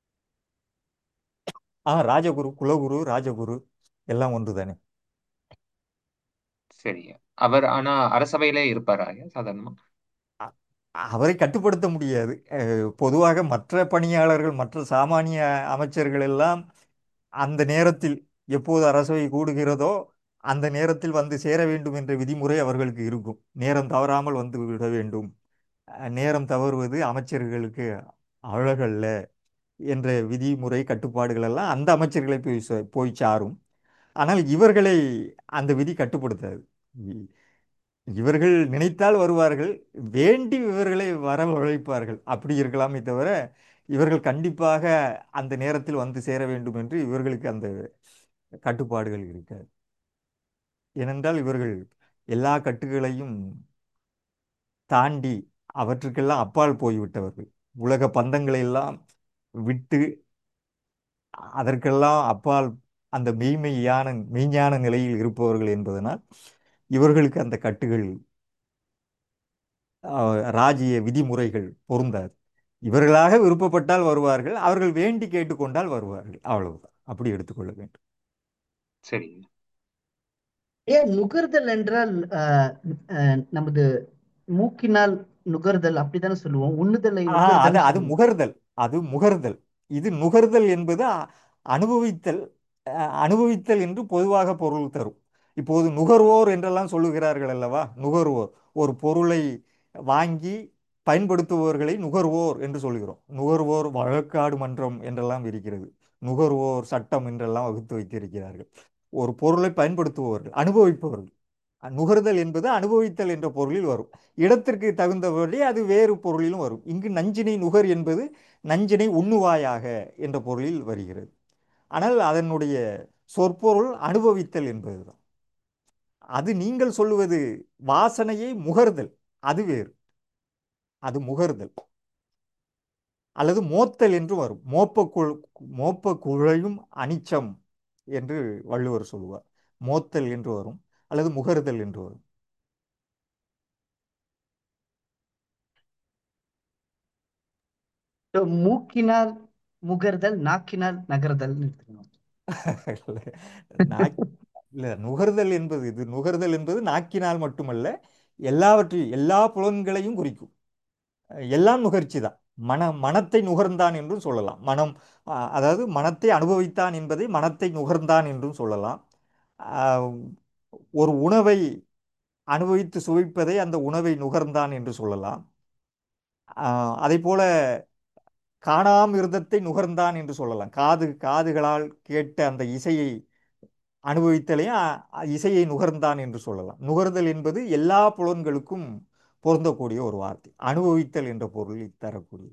S1: ஆ ராஜகுரு குலகுரு ராஜகுரு எல்லாம் ஒன்று தானே
S2: சரி ஐயா அவர் ஆனா அரசவையிலே இருப்பாரா ஐயா சாதாரணமா
S1: அவரை கட்டுப்படுத்த முடியாது அஹ், பொதுவாக மற்ற பணியாளர்கள் மற்ற சாமானிய அமைச்சர்கள் எல்லாம் அந்த நேரத்தில் எப்போது அரசவை கூடுகிறதோ அந்த நேரத்தில் வந்து சேர வேண்டும் என்ற விதிமுறை அவர்களுக்கு இருக்கும் நேரம் தவறாமல் வந்து விட வேண்டும் அஹ், நேரம் தவறுவது அமைச்சர்களுக்கு அழகல்ல என்ற விதிமுறை கட்டுப்பாடுகள் எல்லாம் அந்த அமைச்சர்களை போய் சே- போய் சாரும் ஆனால் இவர்களை அந்த விதி கட்டுப்படுத்தாது இ- இவர்கள் நினைத்தால் வருவார்கள் வேண்டி இவர்களை வரவழைப்பார்கள் அப்படி இருக்கலாமே தவிர இவர்கள் கண்டிப்பாக அந்த நேரத்தில் வந்து சேர வேண்டும் என்று இவர்களுக்கு அந்த கட்டுப்பாடுகள் இருக்காது ஏனென்றால் இவர்கள் எல்லா கட்டுகளையும் தாண்டி அவற்றுக்கெல்லாம் அப்பால் போய்விட்டவர்கள் உலக பந்தங்களை எல்லாம் விட்டு அதற்கெல்லாம் அப்பால் அந்த மெய்மையான மெய்ஞான நிலையில் இருப்பவர்கள் என்பதனால் இவர்களுக்கு அந்த கட்டுகள் அஹ், ராஜ்ய விதிமுறைகள் பொருந்தாது இவர்களாக விருப்பப்பட்டால் வருவார்கள் அவர்கள் வேண்டி கேட்டுக்கொண்டால் வருவார்கள் அவ்வளவுதான் அப்படி எடுத்துக்கொள்ள வேண்டும்
S2: சரிங்க
S3: ஏன் நுகர்தல் என்றால் ஆஹ் ஆஹ் நமது மூக்கினால் நுகர்தல் அப்படித்தானே சொல்லுவோம் உண்ணுதலை
S1: ஆ அது
S3: நுகர்தல்
S1: அது முகர்தல் அது முகர்தல் இது நுகர்தல் என்பது அ- அனுபவித்தல் அஹ், அனுபவித்தல் என்று பொதுவாக பொருள் தரும் இப்போது நுகர்வோர் என்றெல்லாம் சொல்லுகிறார்கள் அல்லவா நுகர்வோர் ஒரு பொருளை வாங்கி பயன்படுத்துபவர்களை நுகர்வோர் என்று சொல்கிறோம் நுகர்வோர் வழக்காடு மன்றம் என்றெல்லாம் இருக்கிறது நுகர்வோர் சட்டம் என்றெல்லாம் வகுத்து வைத்திருக்கிறார்கள் ஒரு பொருளை பயன்படுத்துபவர்கள் அனுபவிப்பவர்கள் நுகர்தல் என்பது அனுபவித்தல் என்ற பொருளில் வரும் இடத்திற்கு தகுந்தபடி அது வேறு பொருளிலும் வரும் இங்கு நஞ்சினை நுகர் என்பது நஞ்சினை உண்ணுவாயாக என்ற பொருளில் வருகிறது ஆனால் அதனுடைய சொற்பொருள் அனுபவித்தல் என்பதுதான் அது நீங்கள் சொல்லுவது வாசனையை முகர்தல் அது வேறு அது முகர்தல் அல்லது மோத்தல் என்று வரும் மோப்ப குழ மோப்ப குழையும் அனிச்சம் என்று வள்ளுவர் சொல்லுவார் மோத்தல் என்று வரும் அல்லது முகர்தல் என்று வரும்
S3: So, மூக்கினால் முகர்தல் நாக்கினால் நகர்தல் எடுத்துக்கணும்
S1: நாக் இல்ல நுகர்தல் என்பது இது நுகர்தல் என்பது நாக்கினால் மட்டுமல்ல எல்லாவற்றையும் எல்லா புலன்களையும் குறிக்கும் எல்லாம் நுகர்ச்சி தான் மன மனத்தை நுகர்ந்தான் என்றும் சொல்லலாம் மனம் ஆ, அதாவது மனத்தை அனுபவித்தான் என்பதை மனத்தை நுகர்ந்தான் என்றும் சொல்லலாம் ஆ, ஒரு உணவை அனுபவித்து சுவைப்பதை அந்த உணவை நுகர்ந்தான் என்று சொல்லலாம் அதே போல காணாம் இருதத்தை நுகர்ந்தான் என்று சொல்லலாம் காது காதுகளால் கேட்ட அந்த இசையை அனுபவித்தலையும் அ- அ- இசையை நுகர்ந்தான் என்று சொல்லலாம் நுகர்தல் என்பது எல்லா புலன்களுக்கும் பொருந்தக்கூடிய ஒரு வார்த்தை அனுபவித்தல் என்ற பொருளில் தரக்கூடியது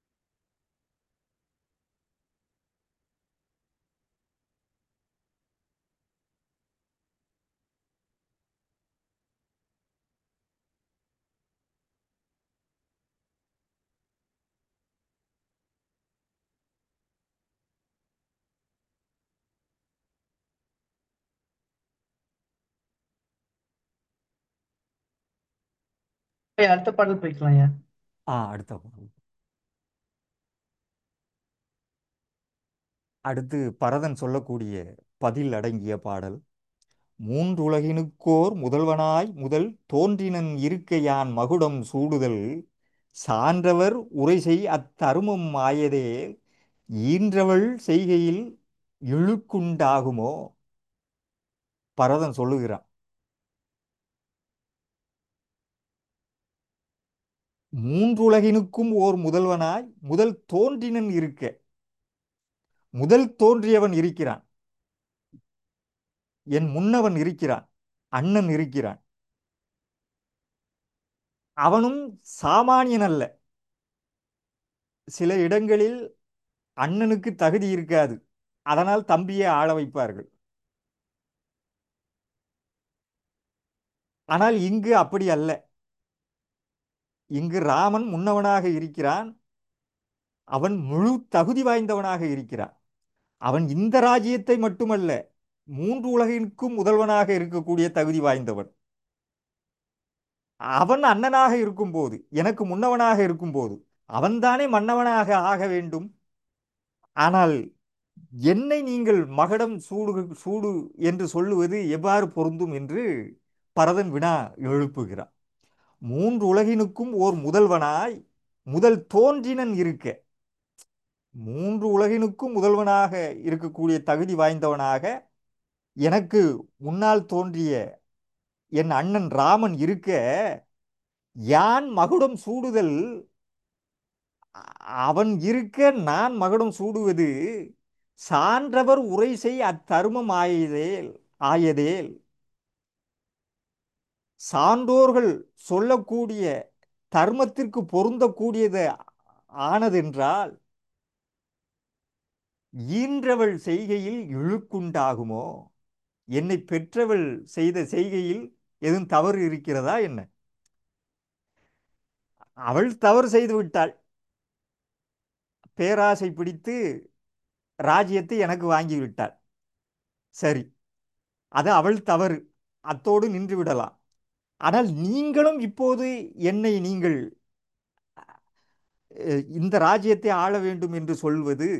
S3: ஐயா, அடுத்த பாடல் போய்க்கலாம் ஐயா
S1: ஆ அடுத்த பாடல். அடுத்து பரதன் சொல்லக்கூடிய பதில் அடங்கிய பாடல் மூன்றுலகினுக்கோர் முதல்வனாய் முதல் தோன்றினன் இருக்க யான் மகுடம் சூடுதல் சான்றவர் உரைசெய் அத்தருமம் ஆயதே ஈன்றவள் செய்கையில் இழுக்குண்டாகுமோ பரதன் சொல்லுகிறான் மூன்றுலகினுக்கும் ஓர் முதல்வனாய் முதல் தோன்றினன் இருக்க முதல் தோன்றியவன் இருக்கிறான் என் முன்னவன் இருக்கிறான் அண்ணன் இருக்கிறான் அவனும் சாமானியன் அல்ல சில இடங்களில் அண்ணனுக்கு தகுதி இருக்காது அதனால் தம்பியை ஆள வைப்பார்கள் ஆனால் இங்கு அப்படி அல்ல இங்கு ராமன் முன்னவனாக இருக்கிறான் அவன் முழு தகுதி வாய்ந்தவனாக இருக்கிறான் அவன் இந்த ராஜ்யத்தை மட்டுமல்ல மூன்று உலகிற்கும் முதல்வனாக இருக்கக்கூடிய தகுதி வாய்ந்தவன் அவன் அண்ணனாக இருக்கும்போது எனக்கு முன்னவனாக இருக்கும்போது அவன்தானே மன்னவனாக ஆக வேண்டும் ஆனால் என்னை நீங்கள் மகடம் சூடு சூடு என்று சொல்லுவது எவ்வாறு பொருந்தும் என்று பரதன் வினா எழுப்புகிறான் மூன்று உலகினுக்கும் ஓர் முதல்வனாய் முதல் தோன்றினன் இருக்க மூன்று உலகினுக்கும் முதல்வனாக இருக்கக்கூடிய தகுதி வாய்ந்தவனாக எனக்கு முன்னால் தோன்றிய என் அண்ணன் ராமன் இருக்க யான் மகுடம் சூடுதல் அ- அவன் இருக்க நான் மகுடம் சூடுவது சான்றவர் உரை செய் அத்தருமம் ஆயதேல் ஆயதேல் சான்றோர்கள் சொல்லக்கூடிய தர்மத்திற்கு பொருந்தக்கூடியது ஆனதென்றால் ஈன்றவள் செய்கையில் இழுக்குண்டாகுமோ என்னை பெற்றவள் செய்த செய்கையில் எதுவும் தவறு இருக்கிறதா என்ன அவள் தவறு செய்து விட்டாள் பேராசை பிடித்து ராஜ்யத்தை எனக்கு வாங்கி விட்டாள் சரி அது அவள் தவறு அத்தோடு நின்று விடலாம் ஆனால் நீங்களும் இப்போது என்னை நீங்கள் அஹ், இந்த ராஜ்யத்தை ஆள வேண்டும் என்று சொல்வது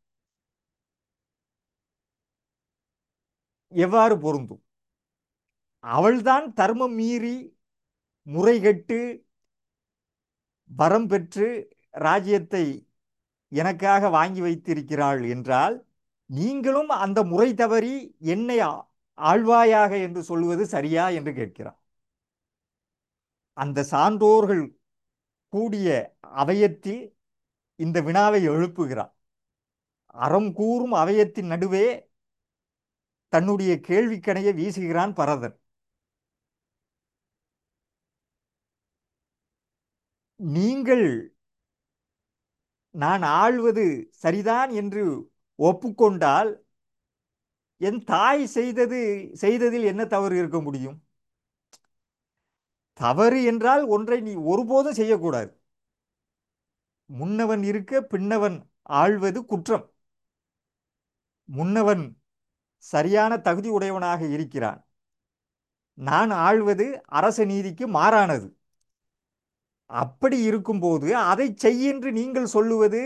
S1: எவ்வாறு பொருந்தும் அவள்தான் தர்மம் மீறி முறைகெட்டு வரம் பெற்று ராஜ்யத்தை எனக்காக வாங்கி வைத்திருக்கிறாள் என்றால் நீங்களும் அந்த முறை தவறி என்னை ஆ- ஆழ்வாயாக என்று சொல்வது சரியா என்று கேட்கிறார் அந்த சான்றோர்கள் கூடிய அவையத்தில் இந்த வினாவை எழுப்புகிறார் அறம் கூறும் அவையத்தின் நடுவே தன்னுடைய கேள்விக்கணையை வீசுகிறான் பரதன் நீங்கள் நான் ஆள்வது சரிதான் என்று ஒப்புக்கொண்டால் என் தாய் செய்தது செய்ததில் என்ன தவறு இருக்க முடியும் தவறு என்றால் ஒன்றை நீ ஒருபோதும் செய்யக்கூடாது முன்னவன் இருக்க பின்னவன் ஆள்வது குற்றம் முன்னவன் சரியான தகுதி உடையவனாக இருக்கிறான் நான் ஆள்வது அரச நீதிக்கு மாறானது அப்படி இருக்கும்போது அதை செய்யென்று நீங்கள் சொல்லுவது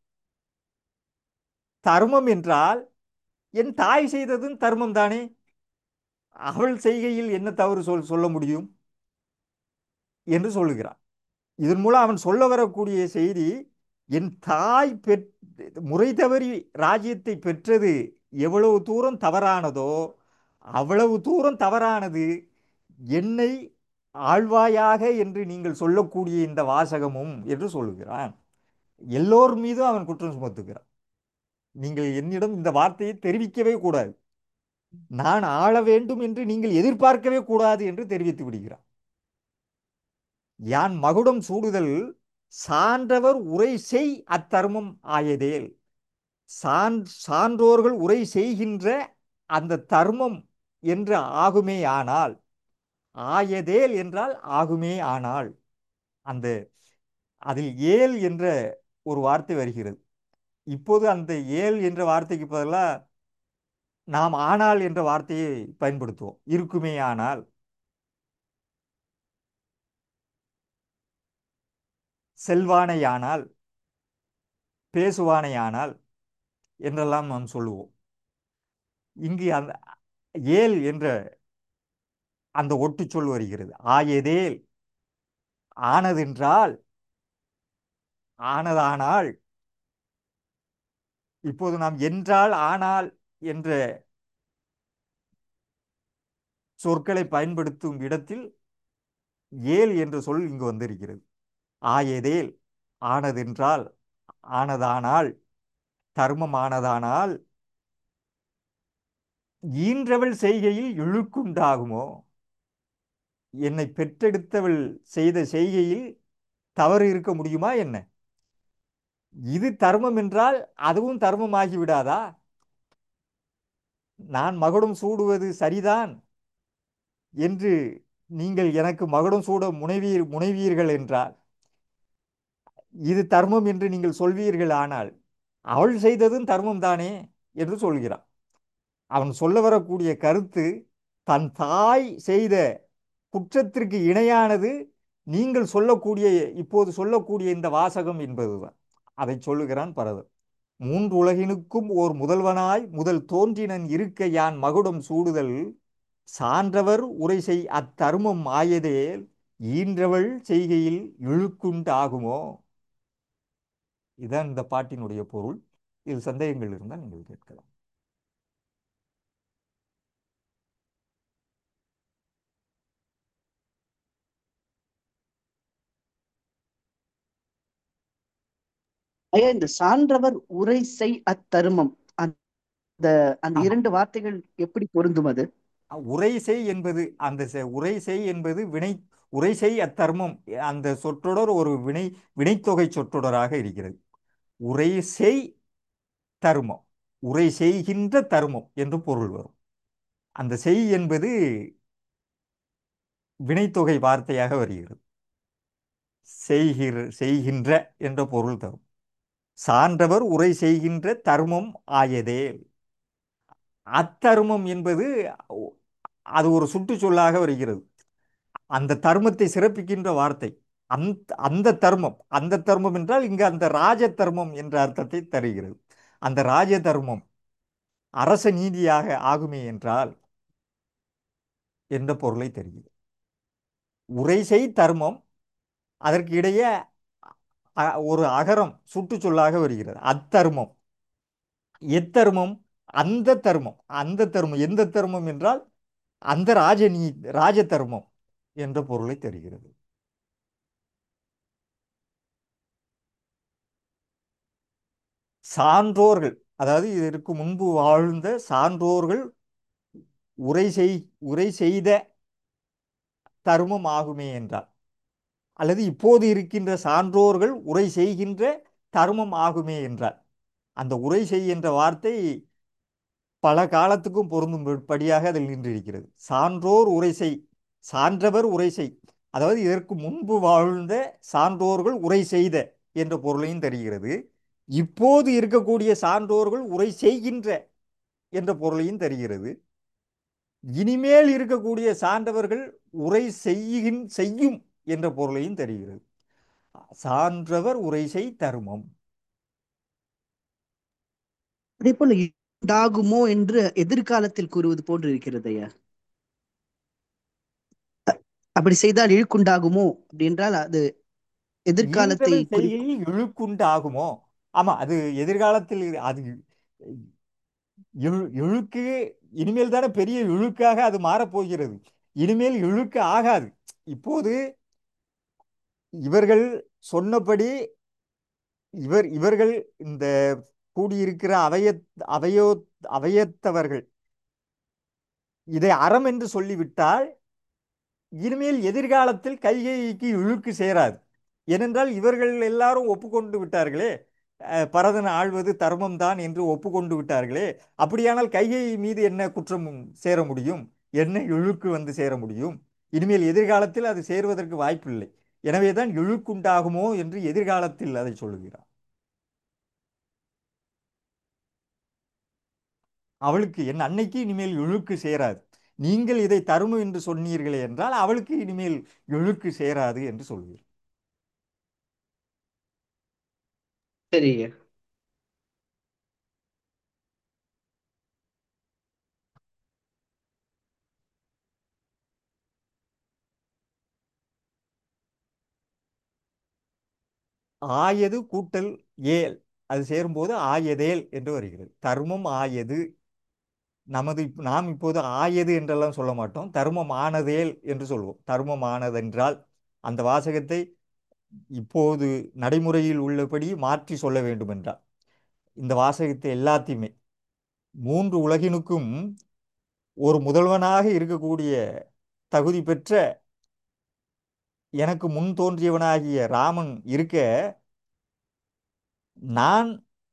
S1: தர்மம் என்றால் என் தாய் செய்ததும் தர்மம் தானே அவள் செய்கையில் என்ன தவறு சொல் சொல்ல முடியும் என்று சொல்லுகிறான் இதன் மூலம் அவன் சொல்ல வரக்கூடிய செய்தி என் தாய் பெற் முறை தவறி ராஜ்யத்தை பெற்றது எவ்வளவு தூரம் தவறானதோ அவ்வளவு தூரம் தவறானது என்னை ஆழ்வாயாக என்று நீங்கள் சொல்லக்கூடிய இந்த வாசகமும் என்று சொல்லுகிறான் எல்லோர் மீதும் அவன் குற்றம் சுமத்துகிறான் நீங்கள் என்னிடம் இந்த வார்த்தையை தெரிவிக்கவே கூடாது நான் ஆள வேண்டும் என்று நீங்கள் எதிர்பார்க்கவே கூடாது என்று தெரிவித்து விடுகிறான் யான் மகுடம் சூடுதல் சான்றவர் உரை செய் அத்தர்மம் ஆயதேல் சான் சான்றோர்கள் உரை செய்கின்ற அந்த தர்மம் என்று ஆகுமே ஆனால் ஆயதேல் என்றால் ஆகுமே ஆனால் அந்த அதில் ஏல் என்ற ஒரு வார்த்தை வருகிறது இப்போது அந்த ஏல் என்ற வார்த்தைக்கு பதிலாக நாம் ஆனால் என்ற வார்த்தையை பயன்படுத்துவோம் இருக்குமே ஆனால் செல்வானையானால் பேசுவானையானால் என்றெல்லாம் நாம் சொல்லுவோம் இங்கு அந்த ஏல் என்ற அந்த ஒட்டுச்சொல் வருகிறது ஆயதேல் ஆனதென்றால் ஆனதானால் இப்போது நாம் என்றால் ஆனால் என்ற சொற்களை பயன்படுத்தும் இடத்தில் ஏல் என்ற சொல் இங்கு வந்திருக்கிறது ஆயதேல் ஆனதென்றால் ஆனதானால் தர்மமானதானால் ஈன்றவள் செய்கையில் இழுக்குண்டாகுமோ என்னை பெற்றெடுத்தவள் செய்த செய்கையில் தவறு இருக்க முடியுமா என்ன இது தர்மம் என்றால் அதுவும் தர்மமாகி விடாதா நான் மகுடம் சூடுவது சரிதான் என்று நீங்கள் எனக்கு மகுடம் சூட முனைவீர் முனைவீர்கள் என்றால் இது தர்மம் என்று நீங்கள் சொல்வீர்கள் ஆனால் அவள் செய்ததும் தர்மம் தானே என்று சொல்கிறான் அவன் சொல்ல வரக்கூடிய கருத்து தன் தாய் செய்த குற்றத்திற்கு இணையானது நீங்கள் சொல்லக்கூடிய இப்போது சொல்லக்கூடிய இந்த வாசகம் என்பதுதான் அதை சொல்லுகிறான் பரதன் மூன்று உலகினுக்கும் ஓர் முதல்வனாய் முதல் தோன்றினன் இருக்க யான் மகுடம் சூடுதல் சான்றவர் உரை செய் அத்தருமம் ஆயதேல் ஈன்றவள் செய்கையில் இழுக்குண்டு ஆகுமோ இதுதான் இந்த பாட்டினுடைய பொருள் இதில் சந்தேகங்கள் இருந்தால் நீங்கள் கேட்கலாம்
S3: ஐயா இந்த சான்றவர் உரை செய் அத்தருமம் அந்த அந்த
S1: ஆமா.
S3: இரண்டு வார்த்தைகள் எப்படி பொருந்தும் அது
S1: உரை செய் என்பது அந்த செ- உரை செய் என்பது வினை உரை செய் அத்தர்மம் அந்த சொற்றொடர் ஒரு வினை வினைத்தொகை சொற்றொடராக இருக்கிறது உரை செய் தர்மம் உரை செய்கின்ற தர்மம் என்று பொருள் வரும் அந்த செய் என்பது வினைத்தொகை வார்த்தையாக வருகிறது செய்கிற செய்கின்ற என்ற பொருள் தரும் சான்றவர் உரை செய்கின்ற தர்மம் ஆயதே அத்தருமம் என்பது அது ஒரு சுட்டுச்சொல்லாக வருகிறது அந்த தர்மத்தை சிறப்பிக்கின்ற வார்த்தை அந்த அந்த தர்மம் அந்த தர்மம் என்றால் இங்கு அந்த ராஜ தர்மம் என்ற அர்த்தத்தை தருகிறது அந்த ராஜ தர்மம் அரச நீதியாக ஆகுமே என்றால் என்ற பொருளை தருகிறது உரைசெய் தர்மம் அதற்கு இடையே அ- ஒரு அகரம் சுட்டுச்சொல்லாக வருகிறது அத்தர்மம் எத்தர்மம் அந்த தர்மம் அந்த தர்மம் எந்த தர்மம் என்றால் அந்த ராஜநீ ராஜ தர்மம் என்ற பொருளை தருகிறது சான்றோர்கள் அதாவது இதற்கு முன்பு வாழ்ந்த சான்றோர்கள் உரை செய் உரை செய்த தர்மம் ஆகுமே என்றால் அல்லது இப்போது இருக்கின்ற சான்றோர்கள் உரை செய்கின்ற தர்மம் ஆகுமே என்றால் அந்த உரை செய் என்ற வார்த்தை பல காலத்துக்கும் பொருந்தும்படியாக அதில் நின்றிருக்கிறது சான்றோர் உரை செய் சான்றவர் உரை செய் அதாவது இதற்கு முன்பு வாழ்ந்த சான்றோர்கள் உரை செய்த என்ற பொருளையும் தருகிறது இப்போது இருக்கக்கூடிய சான்றோர்கள் உரை செய்கின்ற என்ற பொருளையும் தருகிறது இனிமேல் இருக்கக்கூடிய சான்றவர்கள் உரை செய்கின் செய்யும் என்ற பொருளையும் தருகிறது சான்றவர் உரை செய் தர்மம்
S3: அதே போல உண்டாகுமோ என்று எதிர்காலத்தில் கூறுவது போன்று இருக்கிறது ஐயா அப்படி செய்தால் இழுக்குண்டாகுமோ அப்படி என்றால் அது எதிர்காலத்தை
S1: ஈன்றவள்
S3: குறிக்கும்
S1: செய்கையில் இழுக்குண்டு ஆகுமோ ஆமா அது எதிர்காலத்தில் இரு- அது இழு- இழுக்கு இனிமேல் தானே பெரிய இழுக்காக அது மாறப்போகிறது இனிமேல் இழுக்கு ஆகாது இப்போது இவர்கள் சொன்னபடி இவர் இவர்கள் இந்த கூடியிருக்கிற அவைய அவையோ அவையத்தவர்கள் இதை அறம் என்று சொல்லிவிட்டால் இனிமேல் எதிர்காலத்தில் கைகைக்கு இழுக்கு சேராது ஏனென்றால் இவர்கள் எல்லாரும் ஒப்புக்கொண்டு விட்டார்களே அஹ், பரதன் ஆள்வது தர்மம் தான் என்று ஒப்புக்கொண்டு விட்டார்களே அப்படியானால் கைகை மீது என்ன குற்றம் சேர முடியும் என்ன இழுக்கு வந்து சேர முடியும் இனிமேல் எதிர்காலத்தில் அது சேருவதற்கு வாய்ப்பில்லை எனவேதான் இழுக்குண்டாகுமோ என்று எதிர்காலத்தில் அதை சொல்லுகிறார் அவளுக்கு என் அன்னைக்கு இனிமேல் இழுக்கு சேராது நீங்கள் இதை தருமம் என்று சொன்னீர்களே என்றால் அவளுக்கு இனிமேல் இழுக்கு சேராது என்று சொல்கிறார்
S3: சரி ஐயா
S1: ஆயது கூட்டல் ஏல் அது சேரும்போது ஆயதேல் என்று வருகிறது தர்மம் ஆயது நமது இப்ப- நாம் இப்போது ஆயது என்றெல்லாம் சொல்ல மாட்டோம் தர்மம் ஆனதேல் என்று சொல்வோம் தர்மம் ஆனதென்றால் அந்த வாசகத்தை இப்போது நடைமுறையில் உள்ளபடி மாற்றி சொல்ல வேண்டும் என்றால் இந்த வாசகத்தை எல்லாத்தையுமே மூன்று உலகினுக்கும் ஒரு முதல்வனாக இருக்கக்கூடிய தகுதி பெற்ற எனக்கு முன் தோன்றியவனாகிய ராமன் இருக்க நான்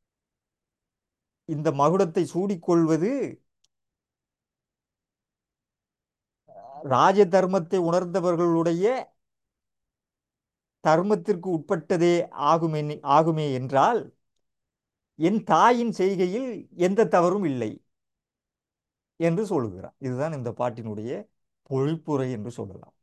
S1: இந்த மகுடத்தை சூடிக்கொள்வது ராஜ தர்மத்தை உணர்ந்தவர்களுடைய தர்மத்திற்கு உட்பட்டதே ஆகுமே ஆகுமே என்றால் என் தாயின் செய்கையில் எந்த தவறும் இல்லை என்று சொல்லுகிறார் இதுதான் இந்த பாட்டினுடைய பொழிப்புரை என்று சொல்லலாம்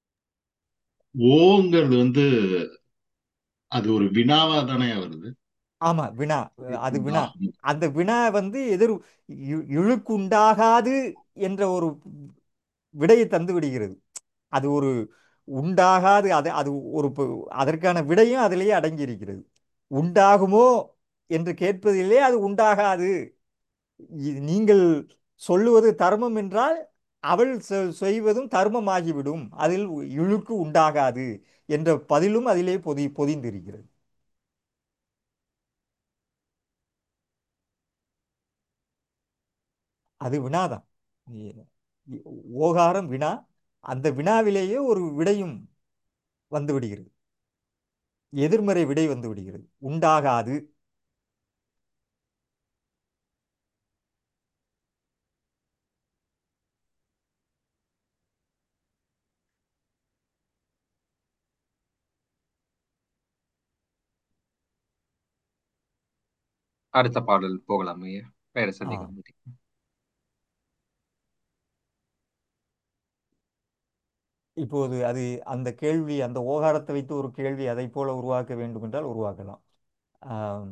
S4: ஓங்கிறது வந்து அது ஒரு வினாவா தானே வருது
S1: ஆமா வினா அது வினா அந்த வினா வந்து எதிர் இ- இழுக்குண்டாகாது என்ற ஒரு விடையை தந்து விடுகிறது அது ஒரு உண்டாகாது அது அது ஒரு ப- அதற்கான விடையும் அதிலேயே அடங்கி இருக்கிறது உண்டாகுமோ என்று கேட்பதிலே அது உண்டாகாது இ- நீங்கள் சொல்லுவது தர்மம் என்றால் அவள் செ- செய்வதும் தர்மமாகிவிடும் அதில் இழுக்கு உண்டாகாது என்ற பதிலும் அதிலே பொதி பொதிந்திருக்கிறது அது வினாதான் இ- இ- ஓகாரம் வினா அந்த வினாவிலேயே ஒரு விடையும் வந்து விடுகிறது எதிர்மறை விடை வந்து விடுகிறது உண்டாகாது
S2: அடுத்த பாடல் போகலாம் ஐயா வேற
S1: ஆ
S2: சந்தேகம் இல்லை.
S1: இப்போது அது அந்த கேள்வி அந்த ஓகாரத்தை வைத்து ஒரு கேள்வி அதை போல உருவாக்க வேண்டும் என்றால் உருவாக்கலாம் ஆம்,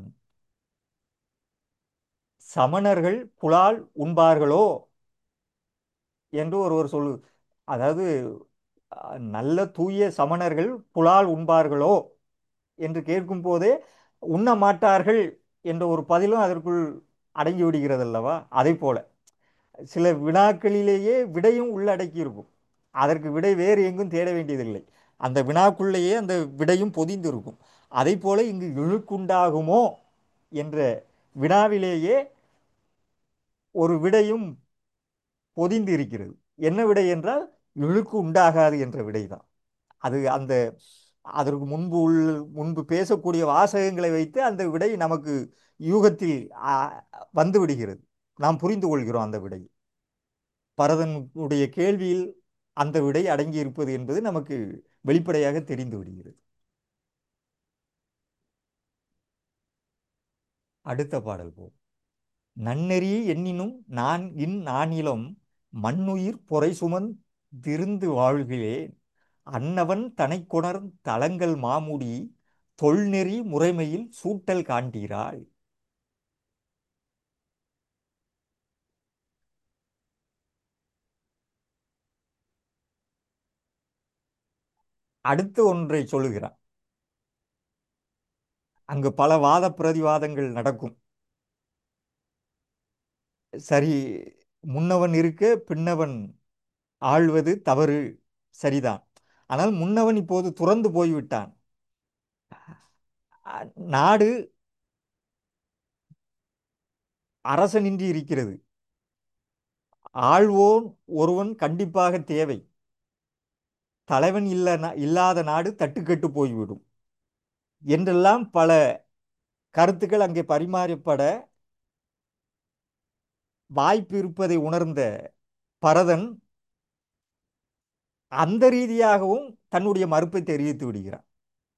S1: சமணர்கள் புலால் உண்பார்களோ என்று ஒருவர் சொல்லு அதாவது அஹ், நல்ல தூய சமணர்கள் புலால் உண்பார்களோ என்று கேட்கும் போதே உண்ண மாட்டார்கள் என்ற ஒரு பதிலும் அதற்குள் அடங்கி விடுகிறது அல்லவா அதை போல சில வினாக்களிலேயே விடையும் உள்ளடக்கி இருக்கும் அதற்கு விடை வேறு எங்கும் தேட வேண்டியதில்லை அந்த வினாக்குள்ளேயே அந்த விடையும் பொதிந்து இருக்கும் அதை போல இங்கு இழுக்குண்டாகுமோ என்ற வினாவிலேயே ஒரு விடையும் பொதிந்து இருக்கிறது என்ன விடை என்றால் இழுக்கு உண்டாகாது என்ற விடைதான் அது அந்த அதற்கு முன்பு உள் முன்பு பேசக்கூடிய வாசகங்களை வைத்து அந்த விடை நமக்கு யூகத்தில் ஆ, வந்து விடுகிறது நாம் புரிந்து கொள்கிறோம் அந்த விடை பரதனுடைய கேள்வியில் அந்த விடை அடங்கி இருப்பது என்பது நமக்கு வெளிப்படையாக தெரிந்து விடுகிறது அடுத்த பாடல் போ நன்னெறி எண்ணினும் நான் இன் நானிலம் மண்ணுயிர் பொறை சுமந்திருந்து வாழ்கிறேன் அன்னவன் தனைக்கொணர் தலங்கள் மாமுடி தொல்நெறி முறைமையில் சூட்டல் காண்கிறாள் அடுத்து ஒன்றை சொல்லுகிறான் அங்கு பல வாத பிரதிவாதங்கள் நடக்கும் சரி முன்னவன் இருக்க பின்னவன் ஆள்வது தவறு சரிதான் ஆனால் முன்னவன் இப்போது துறந்து போய்விட்டான் அ- நாடு அரசனின்றி இருக்கிறது ஆள்வோன் ஒருவன் கண்டிப்பாக தேவை தலைவன் இல்ல இல்லாத நாடு தட்டுக்கெட்டு போய்விடும் என்றெல்லாம் பல கருத்துக்கள் அங்கே பரிமாறப்பட வாய்ப்பு இருப்பதை உணர்ந்த பரதன் அந்த ரீதியாகவும் தன்னுடைய மறுப்பை தெரிவித்து விடுகிறான்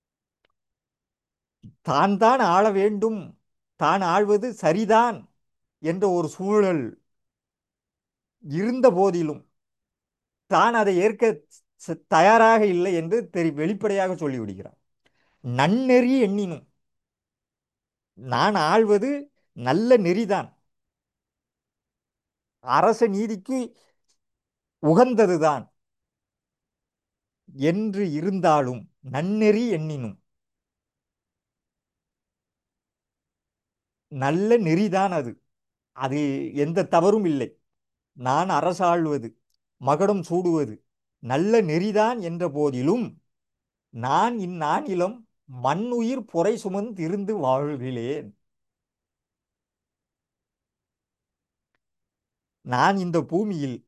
S1: தான் தான் ஆள வேண்டும் தான் ஆள்வது சரிதான் என்ற ஒரு சூழல் இருந்த போதிலும் தான் அதை ஏற்க ச- தயாராக இல்லை என்று தெரி வெளிப்படையாக சொல்லிவிடுகிறான் நன்னெறி எண்ணினும் நான் ஆள்வது நல்ல நெறிதான் அரச நீதிக்கு உகந்ததுதான் என்று இருந்தாலும் நன்னெறி எண்ணினும் நல்ல நெறிதான் அது அது எந்த தவறும் இல்லை நான் அரசாள்வது மகுடம் சூடுவது நல்ல நெறிதான் என்ற போதிலும் நான் இந்நானிலம் மண்ணுயிர் பொறை சுமந்திருந்து வாழ்கிறேன் நான் இந்த பூமியில்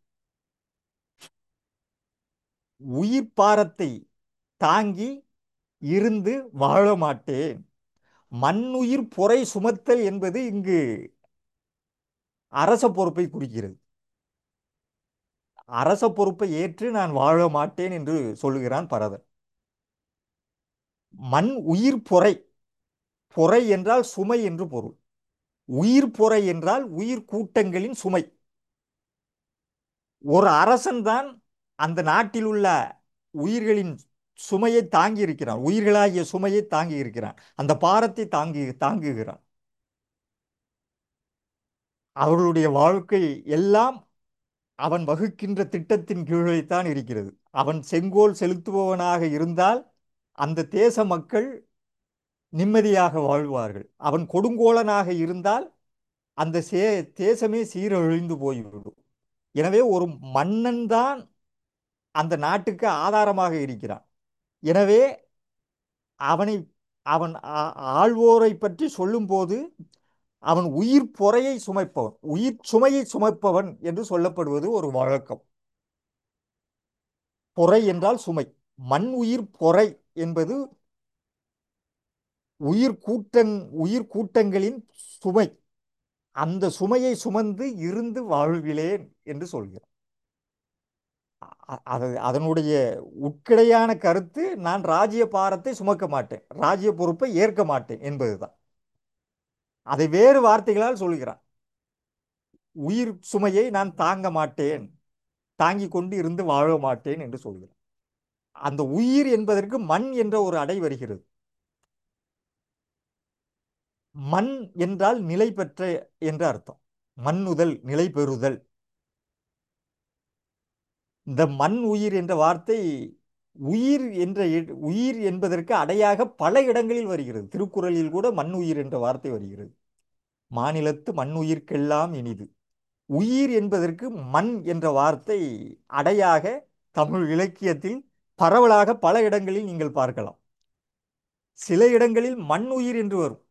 S1: உயிர் பாரத்தை தாங்கி இருந்து வாழ மாட்டேன் மண்ணுயிர் பொறை சுமத்தல் என்பது இங்கு அரச பொறுப்பை குறிக்கிறது அரச பொறுப்பை ஏற்று நான் வாழ மாட்டேன் என்று சொல்லுகிறான் பரதன் மண் உயிர் பொறை பொறை என்றால் சுமை என்று பொருள் உயிர் பொறை என்றால் உயிர் கூட்டங்களின் சுமை ஒரு அரசன்தான் அந்த நாட்டில் உள்ள உயிர்களின் சுமையை தாங்கி இருக்கிறான் உயிர்களாகிய சுமையை தாங்கி இருக்கிறான் அந்த பாரத்தை தாங்கி தாங்குகிறான் அவர்களுடைய வாழ்க்கை எல்லாம் அவன் வகுக்கின்ற திட்டத்தின் கீழேத்தான் இருக்கிறது அவன் செங்கோல் செலுத்துபவனாக இருந்தால் அந்த தேச மக்கள் நிம்மதியாக வாழ்வார்கள் அவன் கொடுங்கோலனாக இருந்தால் அந்த சே தேசமே சீரழிந்து போய்விடும் எனவே ஒரு மன்னன் தான் அந்த நாட்டுக்கு ஆதாரமாக இருக்கிறான் எனவே அவனை அவன் ஆ- ஆள்வோரை பற்றி சொல்லும்போது அவன் உயிர் பொறையை சுமைப்பவன் உயிர் சுமையை சுமைப்பவன் என்று சொல்லப்படுவது ஒரு வழக்கம் பொறை என்றால் சுமை மண் உயிர் பொறை என்பது உயிர் கூட்டங் உயிர் கூட்டங்களின் சுமை அந்த சுமையை சுமந்து இருந்து வாழ்விலேன் என்று சொல்கிறான் அ- அது அதனுடைய உட்கிடையான கருத்து நான் ராஜ்ய பாரத்தை சுமக்க மாட்டேன் ராஜ்ய பொறுப்பை ஏற்க மாட்டேன் என்பதுதான் அதை வேறு வார்த்தைகளால் சொல்கிறான் உயிர் சுமையை நான் தாங்க மாட்டேன் தாங்கிக் கொண்டு இருந்து வாழ மாட்டேன் என்று சொல்கிறான் அந்த உயிர் என்பதற்கு மண் என்ற ஒரு அடை வருகிறது மண் என்றால் நிலை பெற்ற என்ற அர்த்தம் மண்ணுதல் நிலை பெறுதல் இந்த மண் உயிர் என்ற வார்த்தை உயிர் என்ற இ- உயிர் என்பதற்கு அடையாக பல இடங்களில் வருகிறது திருக்குறளில் கூட மண் உயிர் என்ற வார்த்தை வருகிறது மாநிலத்து மண் உயிர்க்கெல்லாம் இனிது உயிர் என்பதற்கு மண் என்ற வார்த்தை அடையாக தமிழ் இலக்கியத்தில் பரவலாக பல இடங்களில் நீங்கள் பார்க்கலாம் சில இடங்களில் மண் உயிர் என்று வரும்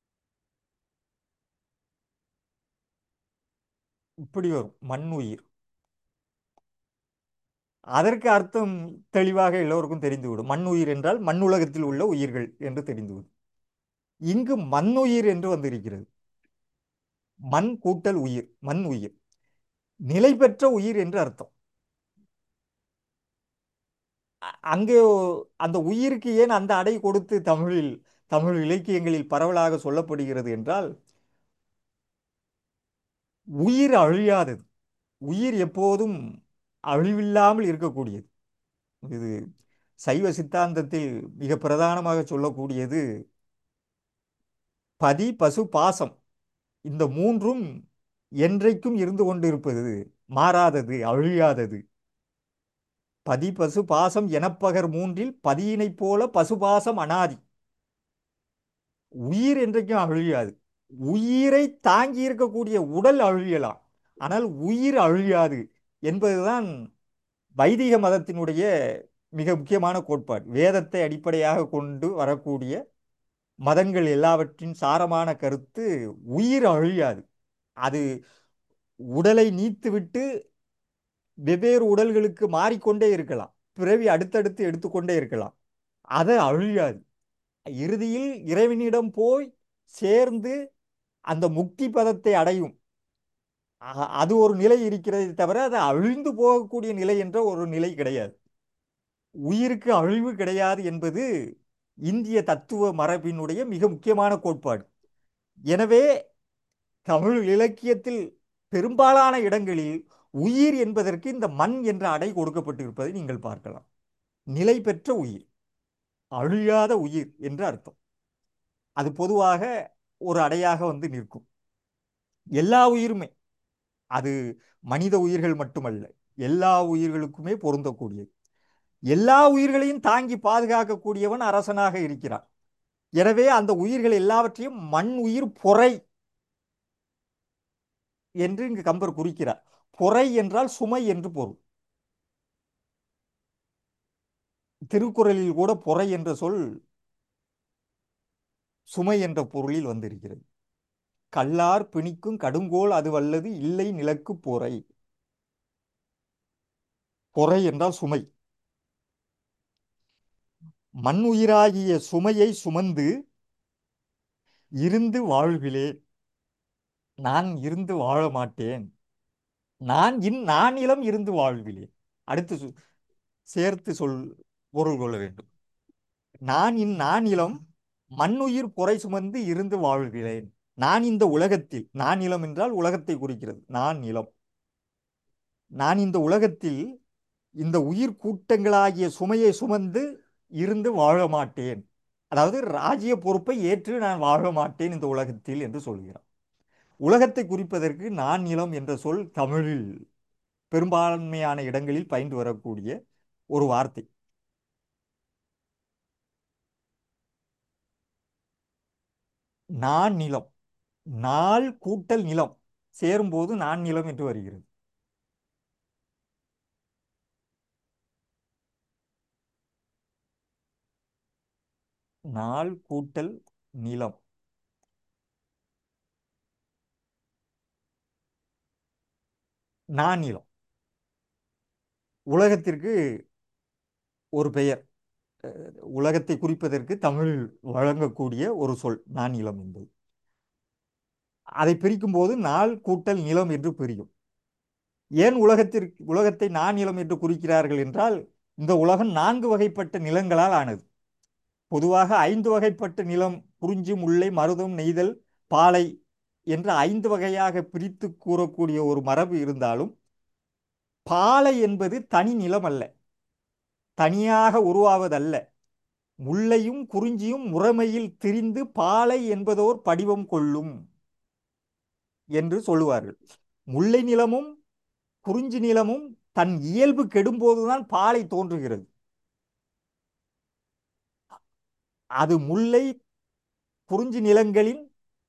S1: இப்படி வரும் மண் உயிர் அதற்கு அர்த்தம் தெளிவாக எல்லோருக்கும் தெரிந்துவிடும் மண் உயிர் என்றால் மண்ணுலகத்தில் உள்ள உயிர்கள் என்று தெரிந்துவிடும் இங்கு மண்ணுயிர் என்று வந்திருக்கிறது மண் கூட்டல் உயிர் மண் உயிர் நிலை பெற்ற உயிர் என்று அர்த்தம் அ- அங்கே அந்த உயிருக்கு ஏன் அந்த அடை கொடுத்து தமிழில் தமிழ் இலக்கியங்களில் பரவலாக சொல்லப்படுகிறது என்றால் உயிர் அழியாதது உயிர் எப்போதும் அழிவில்லாமல் இருக்கக்கூடியது இது சைவ சித்தாந்தத்தில் மிக பிரதானமாக சொல்லக்கூடியது பதி பசு பாசம் இந்த மூன்றும் என்றைக்கும் இருந்து கொண்டிருப்பது மாறாதது அழியாதது பதி பசு பாசம் எனப்பகர் மூன்றில் பதியினைப் போல பசுபாசம் அனாதி உயிர் என்றைக்கும் அழியாது உயிரை தாங்கி இருக்கக்கூடிய உடல் அழியலாம் ஆனால் உயிர் அழியாது என்பதுதான் வைதிக மதத்தினுடைய மிக முக்கியமான கோட்பாடு வேதத்தை அடிப்படையாக கொண்டு வரக்கூடிய மதங்கள் எல்லாவற்றின் சாரமான கருத்து உயிர் அழியாது அது உடலை நீத்துவிட்டு வெவ்வேறு உடல்களுக்கு மாறிக்கொண்டே இருக்கலாம் பிறவி அடுத்தடுத்து எடுத்துக்கொண்டே இருக்கலாம் அது அழியாது இறுதியில் இறைவனிடம் போய் சேர்ந்து அந்த முக்தி பதத்தை அடையும் அ- அது ஒரு நிலை இருக்கிறதை தவிர அது அழிந்து போகக்கூடிய நிலை என்ற ஒரு நிலை கிடையாது உயிருக்கு அழிவு கிடையாது என்பது இந்திய தத்துவ மரபினுடைய மிக முக்கியமான கோட்பாடு எனவே தமிழ் இலக்கியத்தில் பெரும்பாலான இடங்களில் உயிர் என்பதற்கு இந்த மண் என்ற அடை கொடுக்கப்பட்டிருப்பதை நீங்கள் பார்க்கலாம் நிலை பெற்ற உயிர் அழியாத உயிர் என்று அர்த்தம் அது பொதுவாக ஒரு அடையாக வந்து நிற்கும் எல்லா உயிருமே அது மனித உயிர்கள் மட்டுமல்ல எல்லா உயிர்களுக்குமே பொருந்தக்கூடியது எல்லா உயிர்களையும் தாங்கி பாதுகாக்கக்கூடியவன் அரசனாக இருக்கிறான் எனவே அந்த உயிர்கள் எல்லாவற்றையும் மண் உயிர் பொறை என்று இங்கு கம்பர் குறிக்கிறார் பொறை என்றால் சுமை என்று பொருள் திருக்குறளில் கூட பொறை என்ற சொல் சுமை என்ற பொருளில் வந்திருக்கிறது கல்லார் பிணிக்கும் கடுங்கோல் அது வல்லது இல்லை நிலக்கு பொறை பொறை என்றால் சுமை மண் உயிராகிய சுமையை சுமந்து இருந்து வாழ்விலே நான் இருந்து வாழ மாட்டேன் நான் இன் நானிலம் இருந்து வாழ்விலே அடுத்து சொ- சேர்த்து சொல் பொருள் கொள்ள வேண்டும் நான் இன் நானிலம் மண்ணுயிர் பொறை சுமந்து இருந்து வாழ்கிறேன் நான் இந்த உலகத்தில் நான் நிலம் என்றால் உலகத்தை குறிக்கிறது நான் நிலம் நான் இந்த உலகத்தில் இந்த உயிர் கூட்டங்களாகிய சுமையை சுமந்து இருந்து வாழ மாட்டேன் அதாவது ராஜ்ய பொறுப்பை ஏற்று நான் வாழ மாட்டேன் இந்த உலகத்தில் என்று சொல்கிறார் உலகத்தை குறிப்பதற்கு நான் நிலம் என்ற சொல் தமிழில் பெரும்பான்மையான இடங்களில் பயின்று வரக்கூடிய ஒரு வார்த்தை நான் நிலம் நாள் கூட்டல் நிலம் சேரும்போது நான் நிலம் என்று வருகிறது நாள் கூட்டல் நிலம் நான் நிலம் உலகத்திற்கு ஒரு பெயர் அஹ், உலகத்தை குறிப்பதற்கு தமிழில் வழங்கக்கூடிய ஒரு சொல் நான் நிலம் என்பது அதை பிரிக்கும் போது நாள் கூட்டல் நிலம் என்று பிரியும் ஏன் உலகத்திற்கு உலகத்தை நான் நிலம் என்று குறிக்கிறார்கள் என்றால் இந்த உலகம் நான்கு வகைப்பட்ட நிலங்களால் ஆனது பொதுவாக ஐந்து வகைப்பட்ட நிலம் குறிஞ்சி முல்லை மருதம் நெய்தல் பாலை என்ற ஐந்து வகையாக பிரித்து கூறக்கூடிய ஒரு மரபு இருந்தாலும் பாலை என்பது தனி நிலம் அல்ல தனியாக உருவாவதல்ல முல்லையும் குறிஞ்சியும் முறைமையில் திரிந்து பாலை என்பதோர் படிவம் கொள்ளும் என்று சொல்லுவார்கள் முல்லை நிலமும் குறிஞ்சி நிலமும் தன் இயல்பு கெடும்போதுதான் பாலை தோன்றுகிறது அது முல்லை குறிஞ்சி நிலங்களின்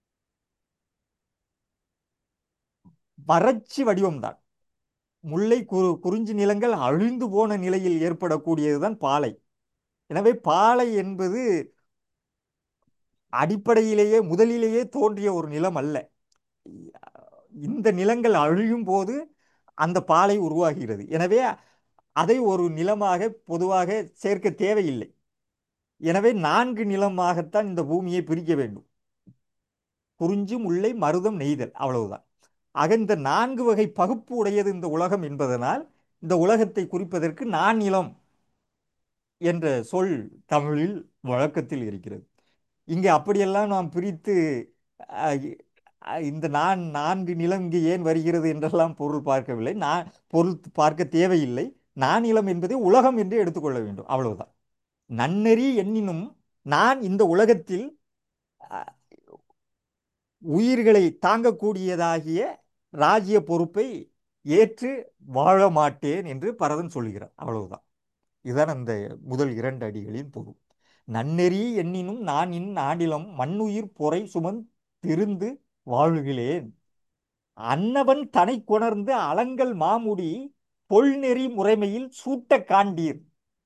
S1: வறட்சி வடிவம்தான் முல்லை குறு குறிஞ்சி நிலங்கள் அழிந்து போன நிலையில் ஏற்படக்கூடியதுதான் பாலை எனவே பாலை என்பது அடிப்படையிலேயே முதலிலேயே தோன்றிய ஒரு நிலம் அல்ல இந்த நிலங்கள் அழியும் போது அந்த பாலை உருவாகிறது எனவே அதை ஒரு நிலமாக பொதுவாக சேர்க்க தேவையில்லை எனவே நான்கு நிலமாகத்தான் இந்த பூமியை பிரிக்க வேண்டும் குறிஞ்சி முல்லை மருதம் நெய்தல் அவ்வளவுதான் ஆக இந்த நான்கு வகை பகுப்பு உடையது இந்த உலகம் என்பதனால் இந்த உலகத்தை குறிப்பதற்கு நான் நிலம் என்ற சொல் தமிழில் வழக்கத்தில் இருக்கிறது இங்கே அப்படியெல்லாம் நாம் பிரித்து அஹ், அஹ், இந்த நான் நான்கு நிலம் இங்கே ஏன் வருகிறது என்றெல்லாம் பொருள் பார்க்கவில்லை நான் பொருள் பார்க்க தேவையில்லை நான் நிலம் என்பதை உலகம் என்று எடுத்துக்கொள்ள வேண்டும் அவ்வளவுதான் நன்னெறி எண்ணினும் நான் இந்த உலகத்தில் அஹ், உயிர்களை தாங்கக்கூடியதாகிய ராஜ்ய பொறுப்பை ஏற்று வாழ மாட்டேன் என்று பரதன் சொல்கிறார் அவ்வளவுதான் இதுதான் அந்த முதல் இரண்டு அடிகளின் பொருள் நன்னெறி எண்ணினும் நான் இன் நாடிலம் மண்ணுயிர் பொறை சுமந் திருந்து வாழுகிறேன் அன்னவன் தனை கொணர்ந்து அலங்கல் மாமுடி பொல்நெறி முறைமையில் சூட்ட காண்டீர்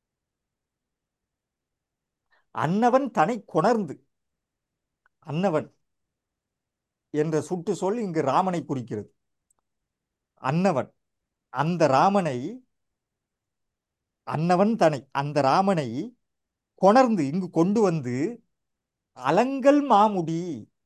S1: அன்னவன் தனை கொணர்ந்து அன்னவன் என்ற சுட்டு சொல் இங்கு ராமனை குறிக்கிறது அன்னவன் அந்த ராமனை அன்னவன் தனை அந்த ராமனை கொணர்ந்து இங்கு கொண்டு வந்து அலங்கல் மாமுடி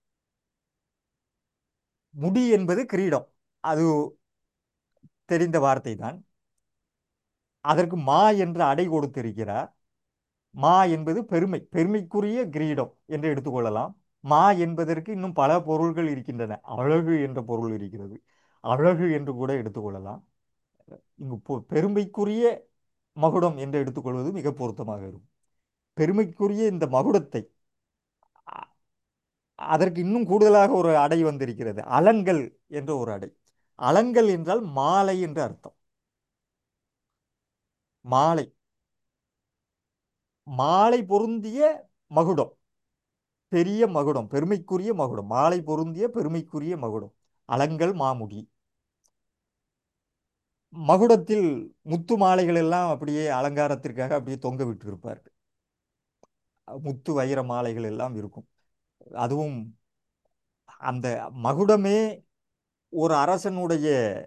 S1: முடி என்பது கிரீடம் அது தெரிந்த வார்த்தை தான் அதற்கு மா என்ற அடை கொடுத்திருக்கிறார் மா என்பது பெருமை பெருமைக்குரிய கிரீடம் என்று எடுத்துக்கொள்ளலாம் மா என்பதற்கு இன்னும் பல பொருள்கள் இருக்கின்றன அழகு என்ற பொருள் இருக்கிறது அழகு என்று கூட எடுத்துக்கொள்ளலாம் இங்கு பொ- பெருமைக்குரிய மகுடம் என்று எடுத்துக்கொள்வது மிக பொருத்தமாக இருக்கும் பெருமைக்குரிய இந்த மகுடத்தை அ- அதற்கு இன்னும் கூடுதலாக ஒரு அடை வந்திருக்கிறது அலங்கல் என்ற ஒரு அடை அலங்கல் என்றால் மாலை என்று அர்த்தம் மாலை மாலை பொருந்திய மகுடம் பெரிய மகுடம் பெருமைக்குரிய மகுடம் மாலை பொருந்திய பெருமைக்குரிய மகுடம் அலங்கல் மாமுடி மகுடத்தில் முத்து மாலைகள் எல்லாம் அப்படியே அலங்காரத்திற்காக அப்படியே தொங்க விட்டிருப்பார்கள் முத்து வைர மாலைகள் எல்லாம் இருக்கும் அதுவும் அந்த மகுடமே ஒரு அரசனுடைய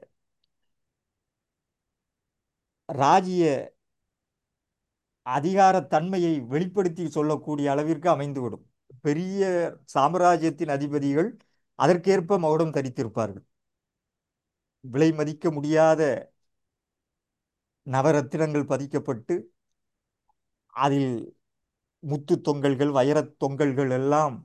S1: ராஜ்ய அதிகாரத்தன்மையை வெளிப்படுத்தி சொல்லக்கூடிய அளவிற்கு அமைந்துவிடும் பெரிய சாம்ராஜ்யத்தின் அதிபதிகள் அதற்கேற்ப மகுடம் தரித்திருப்பார்கள் விலை மதிக்க முடியாத நவரத்தினங்கள் பதிக்கப்பட்டு அதில் முத்து தொங்கல்கள் வைரத் தொங்கல்கள் எல்லாம்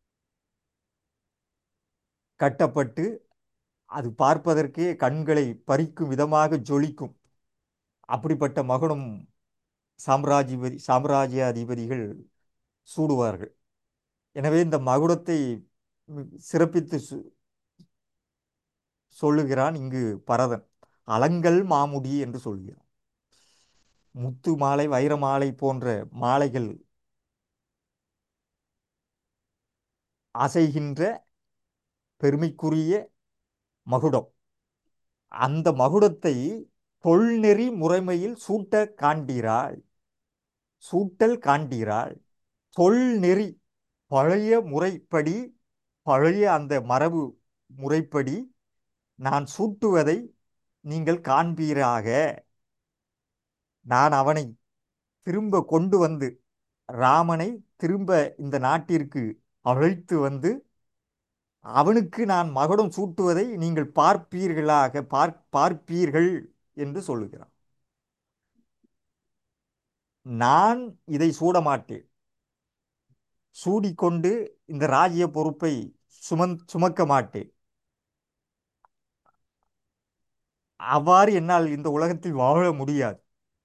S1: கட்டப்பட்டு அது பார்ப்பதற்கே கண்களை பறிக்கும் விதமாக ஜொலிக்கும் அப்படிப்பட்ட மகுடம் சாம்ராஜ்யபதி சாம்ராஜ்யாதிபதிகள் சூடுவார்கள் எனவே இந்த மகுடத்தை ம், சிறப்பித்து சு- சொல்லுகிறான் இங்கு பரதன் அலங்கல் மாமுடி என்று சொல்கிறான் முத்து மாலை வைர மாலை போன்ற மாலைகள் அசைகின்ற பெருமைக்குரிய மகுடம் அந்த மகுடத்தை தொல்நெறி முறைமையில் சூட்ட காண்கிறாள் சூட்டல் காண்கிறாள் தொல்நெறி பழைய முறைப்படி பழைய அந்த மரபு முறைப்படி நான் சூட்டுவதை நீங்கள் காண்பீராக நான் அவனை திரும்ப கொண்டு வந்து ராமனை திரும்ப இந்த நாட்டிற்கு அழைத்து வந்து அவனுக்கு நான் மகுடம் சூட்டுவதை நீங்கள் பார்ப்பீர்களாக பார் பார்ப்பீர்கள் என்று சொல்லுகிறான் நான் இதை சூட மாட்டேன் சூடிக்கொண்டு இந்த ராஜ்ய பொறுப்பை சுமந் சுமக்க மாட்டேன் அவ்வாறு என்னால் இந்த உலகத்தில் வாழ முடியாது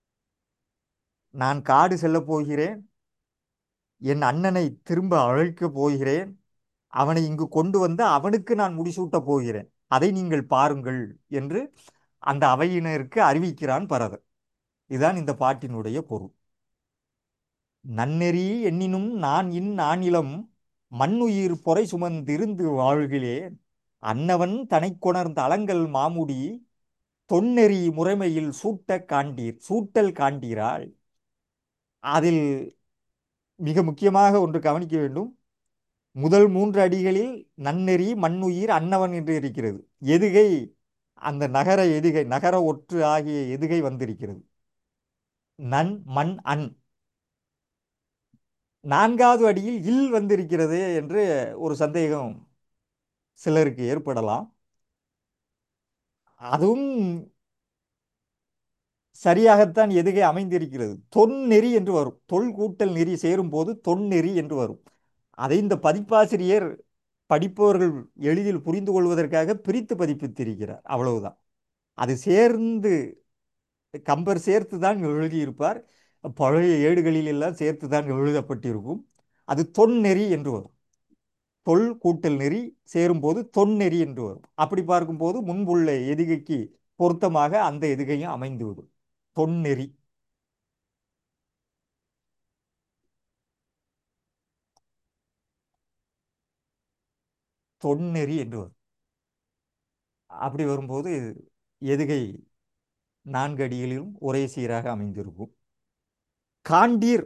S1: நான் காடு செல்லப் போகிறேன் என் அண்ணனை திரும்ப அழைக்கப் போகிறேன் அவனை இங்கு கொண்டு வந்து அவனுக்கு நான் முடிசூட்டப் போகிறேன் அதை நீங்கள் பாருங்கள் என்று அந்த அவையினருக்கு அறிவிக்கிறான் பரதன் இதுதான் இந்த பாட்டினுடைய பொருள் நன்னெறி எண்ணினும் நான் இன் நானிலம் மண்ணுயிர் பொறை சுமந்திருந்து வாழ்கிறேன் அன்னவன் தனைக் கொணர்ந்த அலங்கல் மாமுடி தொன்னெறி முறைமையில் சூட்ட காண்டீர் சூட்டல் காண்டீராள் அதில் மிக முக்கியமாக ஒன்று கவனிக்க வேண்டும் முதல் மூன்று அடிகளில் நன்னெறி மண்ணுயிர் அன்னவன் என்று இருக்கிறது எதுகை அந்த நகர எதுகை நகர ஒற்று ஆகிய எதுகை வந்திருக்கிறது நன் மண் அன் நான்காவது அடியில் இல் வந்திருக்கிறதே என்று ஒரு சந்தேகம் சிலருக்கு ஏற்படலாம் அதுவும் சரியாகத்தான் எதுகை அமைந்திருக்கிறது தொன்னெறி என்று வரும் தொல் கூட்டல் நெறி சேரும் போது தொன்னெறி என்று வரும் அதை இந்த பதிப்பாசிரியர் படிப்பவர்கள் எளிதில் புரிந்து கொள்வதற்காக பிரித்து பதிப்பித்திருக்கிறார் அவ்வளவுதான் அது சேர்ந்து கம்பர் சேர்த்து தான் எழுதியிருப்பார் பழைய ஏடுகளில் எல்லாம் சேர்த்து தான் எழுதப்பட்டிருக்கும் அது தொன்னெறி என்று வரும் தொல் கூட்டல் நெறி சேரும்போது தொன்னெறி என்று வரும் அப்படி பார்க்கும்போது முன்புள்ள எதுகைக்கு பொருத்தமாக அந்த எதுகையும் அமைந்துவிடும் தொன்னெறி தொன்னெறி என்று வரும் அப்படி வரும்போது எதுகை நான்கு அடிகளிலும் ஒரே சீராக அமைந்திருக்கும் காண்டீர்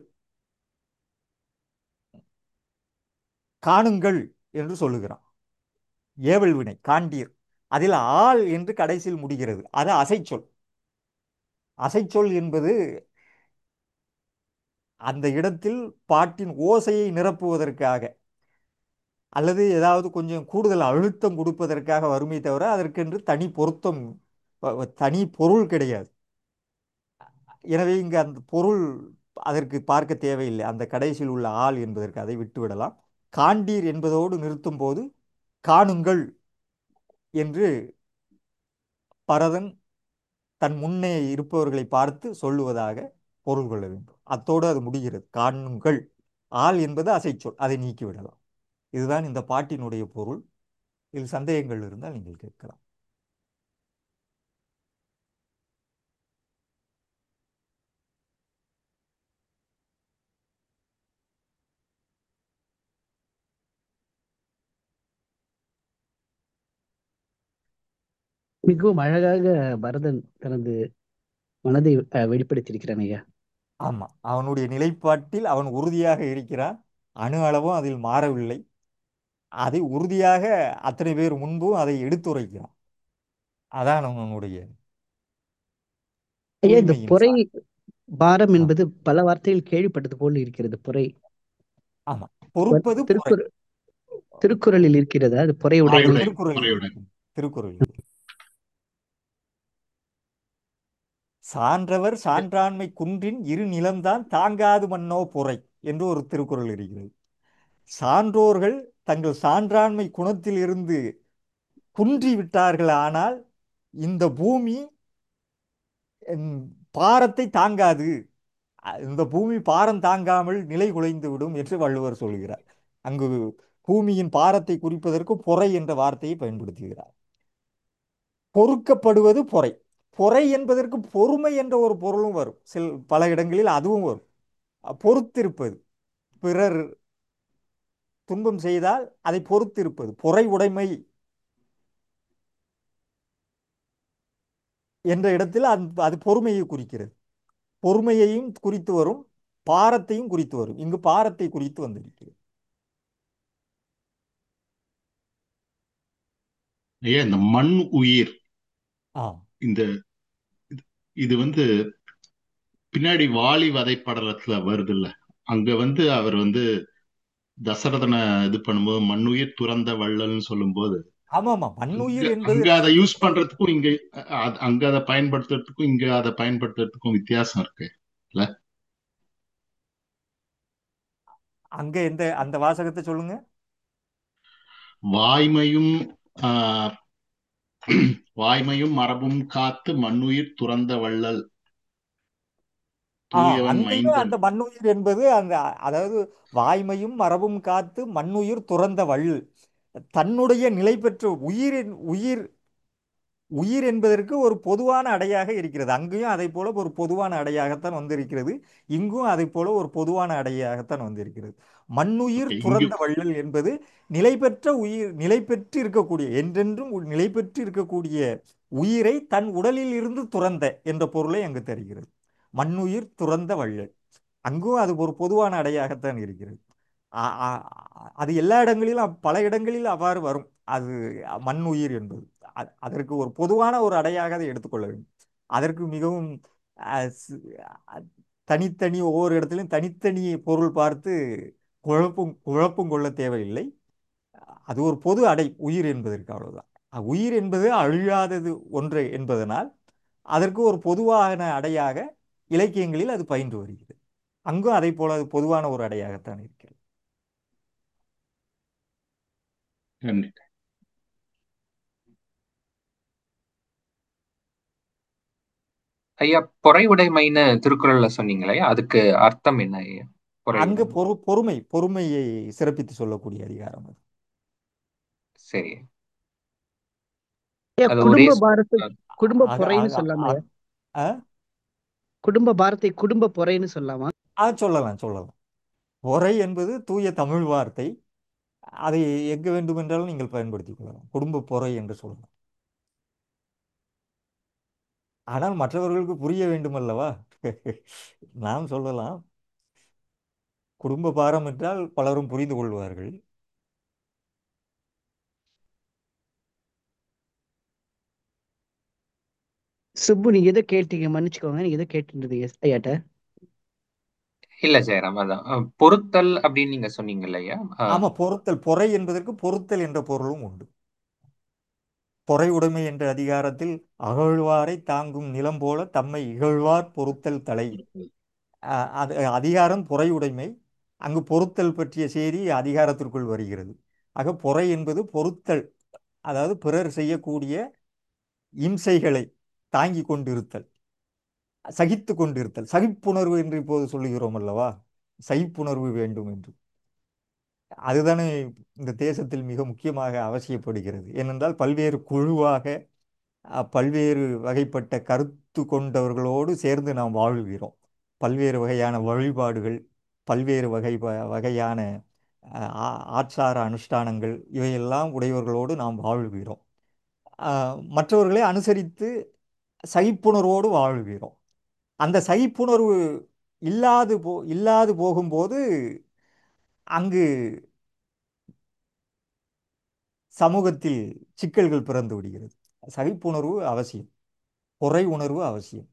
S1: காணுங்கள் என்று சொல்லுகிறான் ஏவல் வினை காண்டீர் அதில் ஆள் என்று கடைசியில் முடிகிறது அது அசைச்சொல் அசைச்சொல் என்பது அந்த இடத்தில் பாட்டின் ஓசையை நிரப்புவதற்காக அல்லது ஏதாவது கொஞ்சம் கூடுதல் அழுத்தம் கொடுப்பதற்காக வருமே தவிர அதற்கென்று தனி பொருத்தம் அஹ், தனி பொருள் கிடையாது எனவே இங்கு அந்த பொருள் அதற்கு பார்க்க தேவையில்லை அந்த கடைசியில் உள்ள ஆள் என்பதற்கு அதை விட்டுவிடலாம் காண்டீர் என்பதோடு நிறுத்தும் போது காணுங்கள் என்று பரதன் தன் முன்னே இருப்பவர்களை பார்த்து சொல்லுவதாக பொருள் கொள்ள வேண்டும் அத்தோடு அது முடிகிறது காணுங்கள் ஆள் என்பது அசைச்சொல் அதை நீக்கிவிடலாம் இதுதான் இந்த பாட்டினுடைய பொருள் இதில் சந்தேகங்கள் இருந்தால் நீங்கள் கேட்கலாம்
S3: மிகவும் அழகாக பரதன் தனது மனதை அஹ், வெளிப்படுத்தியிருக்கிறான் ஐயா
S1: ஆமாம் அவனுடைய நிலைப்பாட்டில் அவன் உறுதியாக இருக்கிறான் அணு அளவும் அதில் மாறவில்லை அதை உறுதியாக அத்தனை பேர் முன்பும் அதை எடுத்துரைக்கிறான் அதான் அவனுடைய
S3: ஐயா இந்த
S1: தூய்மையின்
S3: பொறை
S1: சார்
S3: பாரம்
S1: ஆ,
S3: என்பது பல வார்த்தைகள் கேள்விப்பட்டது போல் இருக்கிறது பொறை
S1: ஆமா பொறுப்பது பொறை
S3: திருக்குறள் திருக்குறளில் இருக்கிறதா அது பொறை
S1: ஆ,
S3: உடையவன்
S4: பொறையுடைய
S1: திருக்குறளில்
S4: பொறையுடைய
S1: இருக்கு. திருக்குறளில் இருக்கு. சான்றவர் சான்றாண்மை குன்றின் இரு நிலம்தான் தாங்காது மன்னோ பொறை என்று ஒரு திருக்குறள் இருக்கிறது சான்றோர்கள் தங்கள் சான்றாண்மை குணத்தில் இருந்து குன்றி விட்டார்கள் ஆனால் இந்த பூமி ம், பாரத்தை தாங்காது அ- இந்த பூமி பாரம் தாங்காமல் நிலை குலைந்து விடும் என்று வள்ளுவர் சொல்கிறார் அங்கு பூமியின் பாரத்தை குறிப்பதற்கு பொறை என்ற வார்த்தையை பயன்படுத்துகிறார் பொறுக்கப்படுவது பொறை பொறை என்பதற்கு பொறுமை என்ற ஒரு பொருளும் வரும் சில பல இடங்களில் அதுவும் வரும் அ, பொறுத்திருப்பது பிறர் துன்பம் செய்தால் அதை பொறுத்திருப்பது பொறை உடைமை என்ற இடத்தில் அந்த அது பொறுமையை குறிக்கிறது பொறுமையையும் குறித்து வரும் பாரத்தையும் குறித்து வரும் இங்கு பாரத்தை குறித்து வந்திருக்கிறது
S4: ஐயா இந்த மண் உயிர்
S1: ஆ
S4: இந்த இது இது வந்து பின்னாடி வாலி வதைப்படலத்துல வருது இல்ல அங்க வந்து அவர் வந்து தசரதனை இது பண்ணும்போது மண்ணுயிர் துறந்த வள்ளல்னு சொல்லும்போது
S1: ஆமாமா
S4: அங்க
S1: மண்ணுயிர் என்பது
S4: அங்க அதை யூஸ் பண்றதுக்கும் இங்க அ- அங்க அதை பயன்படுத்துறதுக்கும் இங்க அதை பயன்படுத்துறதுக்கும் வித்தியாசம் இருக்கு இல்ல
S1: அங்க எந்த அந்த வாசகத்தை சொல்லுங்க
S4: வாய்மையும் ஆஹ் வாய்மையும் மரபும் காத்து மண்ணுயிர் துறந்த வள்ளல்
S1: ஆ
S4: தூயவன்
S1: அங்கேயும்
S4: மைந்தன்
S1: அந்த மண்ணுயிர் என்பது அந்த அதாவது வாய்மையும் மரபும் காத்து மண்ணுயிர் துறந்த வள்ளல் தன்னுடைய நிலை பெற்ற உயிரின் உயிர் உயிர் என்பதற்கு ஒரு பொதுவான அடையாக இருக்கிறது அங்கேயும் அதை போல ஒரு பொதுவான அடையாகத்தான் வந்திருக்கிறது இங்கும் அதை போல ஒரு பொதுவான அடையாகத்தான் வந்திருக்கிறது மண்ணுயிர்
S4: ஓகே இங்க
S1: துறந்த வள்ளல் என்பது நிலை பெற்ற உயிர் நிலை பெற்று இருக்கக்கூடிய என்றென்றும் உ- நிலை பெற்று இருக்கக்கூடிய உயிரை தன் உடலில் இருந்து துறந்த என்ற பொருளை அங்கு தருகிறது மண்ணுயிர் துறந்த வள்ளல் அங்கும் அது ஒரு பொதுவான அடையாகத்தான் இருக்கிறது ஆ- ஆ- அது எல்லா இடங்களிலும் அப்- பல இடங்களில் அவ்வாறு வரும் அது மண் உயிர் என்பது அ- அதற்கு ஒரு பொதுவான ஒரு அடையாக அதை எடுத்துக்கொள்ள வேண்டும் அதற்கு மிகவும் அ, ஸ்- அ, தனித்தனி ஒவ்வொரு இடத்திலும் தனித்தனி பொருள் பார்த்து குழப்பும் குழப்பம் கொள்ள தேவையில்லை அது ஒரு பொது அடை உயிர் என்பதற்கு அவ்வளவுதான் அ, உயிர் என்பது அழியாதது ஒன்று என்பதனால் அதற்கு ஒரு பொதுவான அடையாக இலக்கியங்களில் அது பயின்று வருகிறது அங்கும் அதை போல அது பொதுவான ஒரு அடையாகத்தான் இருக்கிறது
S4: நன்றி
S2: ஐயா பொறை உடைமைன்னு திருக்குறள்ல சொன்னீங்களே அதுக்கு அர்த்தம் என்ன ஐயா பொறை
S1: அங்கு
S2: உடைமை
S1: பொறு பொறுமை பொறுமையை சிறப்பித்து சொல்லக்கூடிய அதிகாரம் அது
S2: சரி
S3: ஐயா,
S2: அது ஒரே
S3: குடும்ப
S2: சொ-
S3: பாரத்தை குடும்ப
S1: அது
S3: பொறைன்னு
S1: அது-
S3: சொல்லாமா ஐயா?
S1: ஆ?
S3: குடும்ப பாரத்தை குடும்ப பொறைன்னு சொல்லாமா
S1: ஆ சொல்லலாம் சொல்லலாம் பொறை என்பது தூய தமிழ் வார்த்தை அதை எங்கு வேண்டுமென்றாலும் நீங்கள் பயன்படுத்திக் கொள்ளலாம் குடும்ப பொறை என்று சொல்லலாம் ஆனால் மற்றவர்களுக்கு புரிய வேண்டும் அல்லவா நாம் சொல்லலாம் குடும்ப பாரம் என்றால் பலரும் புரிந்து கொள்வார்கள்
S3: சுப்பு நீங்க எதை கேட்டீங்க மன்னிச்சுக்கோங்க நீங்க எதை கேட்டு இருந்தீங்க ஐயாட்ட
S2: இல்ல ஜெயராம் அதான் அஹ், பொறுத்தல் அப்படின்னு நீங்க சொன்னீங்க ஐயா அஹ்,
S1: ஆமா பொறுத்தல் பொறை என்பதற்கு பொறுத்தல் என்ற பொருளும் உண்டு பொறை உடைமை என்ற அதிகாரத்தில் அகழ்வாரை தாங்கும் நிலம் போல தம்மை இகழ்வார் பொறுத்தல் தலை அஹ் அது அதிகாரம் பொறை உடைமை அங்கு பொறுத்தல் பற்றிய செய்தி அதிகாரத்திற்குள் வருகிறது ஆக பொறை என்பது பொறுத்தல் அதாவது பிறர் செய்யக்கூடிய இம்சைகளை தாங்கி கொண்டிருத்தல் சகித்து கொண்டிருத்தல் சகிப்புணர்வு என்று இப்போது சொல்லுகிறோம் அல்லவா சகிப்புணர்வு வேண்டும் என்று அதுதானே இந்த தேசத்தில் மிக முக்கியமாக அவசியப்படுகிறது ஏனென்றால் பல்வேறு குழுவாக அஹ், பல்வேறு வகைப்பட்ட கருத்து கொண்டவர்களோடு சேர்ந்து நாம் வாழ்கிறோம் பல்வேறு வகையான வழிபாடுகள் பல்வேறு வகை வ- வகையான அஹ், ஆ- ஆச்சார அனுஷ்டானங்கள் இவையெல்லாம் உடையவர்களோடு நாம் வாழ்கிறோம் அஹ், மற்றவர்களை அனுசரித்து சகிப்புணர்வோடு வாழ்கிறோம் அந்த சகிப்புணர்வு இல்லாது போ இல்லாது போகும்போது அங்கு சமூகத்தில் சிக்கல்கள் பிறந்து விடுகிறது சகிப்புணர்வு அவசியம் பொறை உணர்வு அவசியம்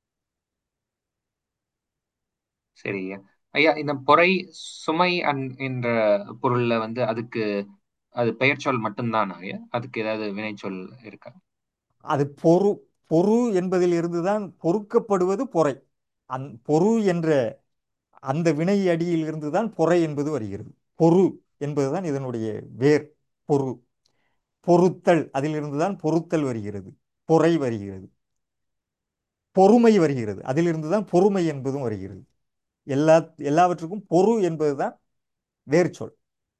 S2: சரி ஐயா ஐயா இந்த பொறை சுமை அன் என்ற பொருள்ல வந்து அதுக்கு அது பெயர்ச்சொல் மட்டும்தானா ஐயா அதுக்கு ஏதாவது வினைச்சொல் இருக்கா
S1: அது பொறு பொறு என்பதிலிருந்து தான் பொறுக்கப்படுவது பொறை அந் பொறு என்ற அந்த வினை அடியிலிருந்து தான் பொறை என்பது வருகிறது பொறு என்பதுதான் இதனுடைய வேர் பொறு பொறுத்தல் அதிலிருந்து தான் பொறுத்தல் வருகிறது பொறை வருகிறது பொறுமை வருகிறது அதிலிருந்து தான் பொறுமை என்பதும் வருகிறது எல்லா எல்லாவற்றுக்கும் பொறு என்பதுதான் வேர் சொல்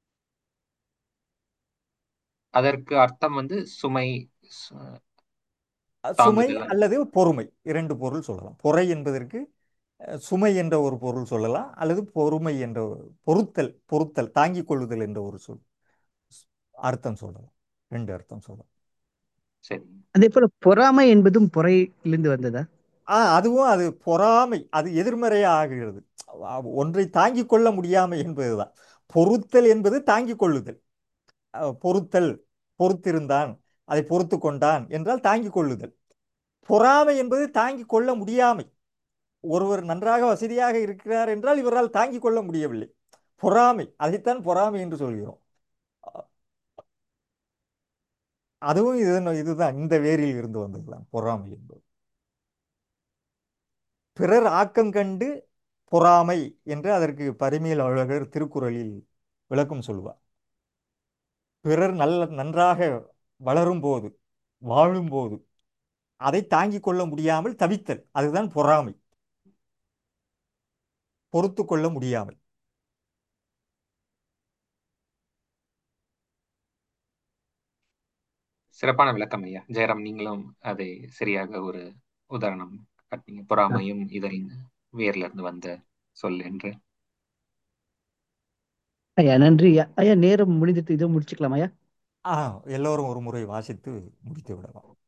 S2: அதற்கு அர்த்தம் வந்து சுமை சு-
S1: சுமை
S2: தாங்குதல்
S1: அல்லது பொறுமை இரண்டு பொருள் சொல்லலாம் பொறை என்பதற்கு அஹ், சுமை என்ற ஒரு பொருள் சொல்லலாம் அல்லது பொறுமை என்ற ஒரு- பொறுத்தல் பொறுத்தல் தாங்கிக் கொள்ளுதல் என்ற ஒரு சொல் அர்த்தம் சொல்லலாம் ரெண்டு அர்த்தம் சொல்லலாம்
S2: சரி
S3: அதே போல பொறாமை என்பதும் பொறையிலிருந்து வந்ததா
S1: ஆ அதுவும் அது பொறாமை அது எதிர்மறையாக ஆகிறது அ- ஒன்றை தாங்கிக் கொள்ள முடியாமை என்பதுதான் பொறுத்தல் என்பது தாங்கிக் கொள்ளுதல் அஹ், பொறுத்தல் பொறுத்திருந்தான் அதை பொறுத்து கொண்டான் என்றால் தாங்கிக் கொள்ளுதல் பொறாமை என்பது தாங்கிக் கொள்ள முடியாமை ஒருவர் நன்றாக வசதியாக இருக்கிறார் என்றால் இவரால் தாங்கிக் கொள்ள முடியவில்லை பொறாமை அதைத்தான் பொறாமை என்று சொல்கிறோம் அதுவும் இது இதுதான் இந்த வேரில் இருந்து வந்ததுதான் பொறாமை என்பது பிறர் ஆக்கம் கண்டு பொறாமை என்று அதற்கு பரிமேல் அழகர் திருக்குறளில் விளக்கம் சொல்வார் பிறர் நல்ல நன்றாக வளரும் போது வாழும்போது அதை தாங்கிக் கொள்ள முடியாமல் தவித்தல் அதுதான் பொறாமை பொறுத்து கொள்ள முடியாமல்
S2: சிறப்பான விளக்கம் ஐயா ஜெயராம் நீங்களும் அதை சரியாக ஒரு உதாரணம் காட்டினீங்க பொறாமையும் இதரின் வேர்ல இருந்து வந்த சொல் என்று
S3: ஐயா நன்றி ஐயா ஐயா நேரம் முடிந்துட்டு இதோ முடிச்சுக்கலாம் ஐயா
S1: ஆ எல்லோரும் ஒரு முறை வாசித்து முடித்து விடலாம்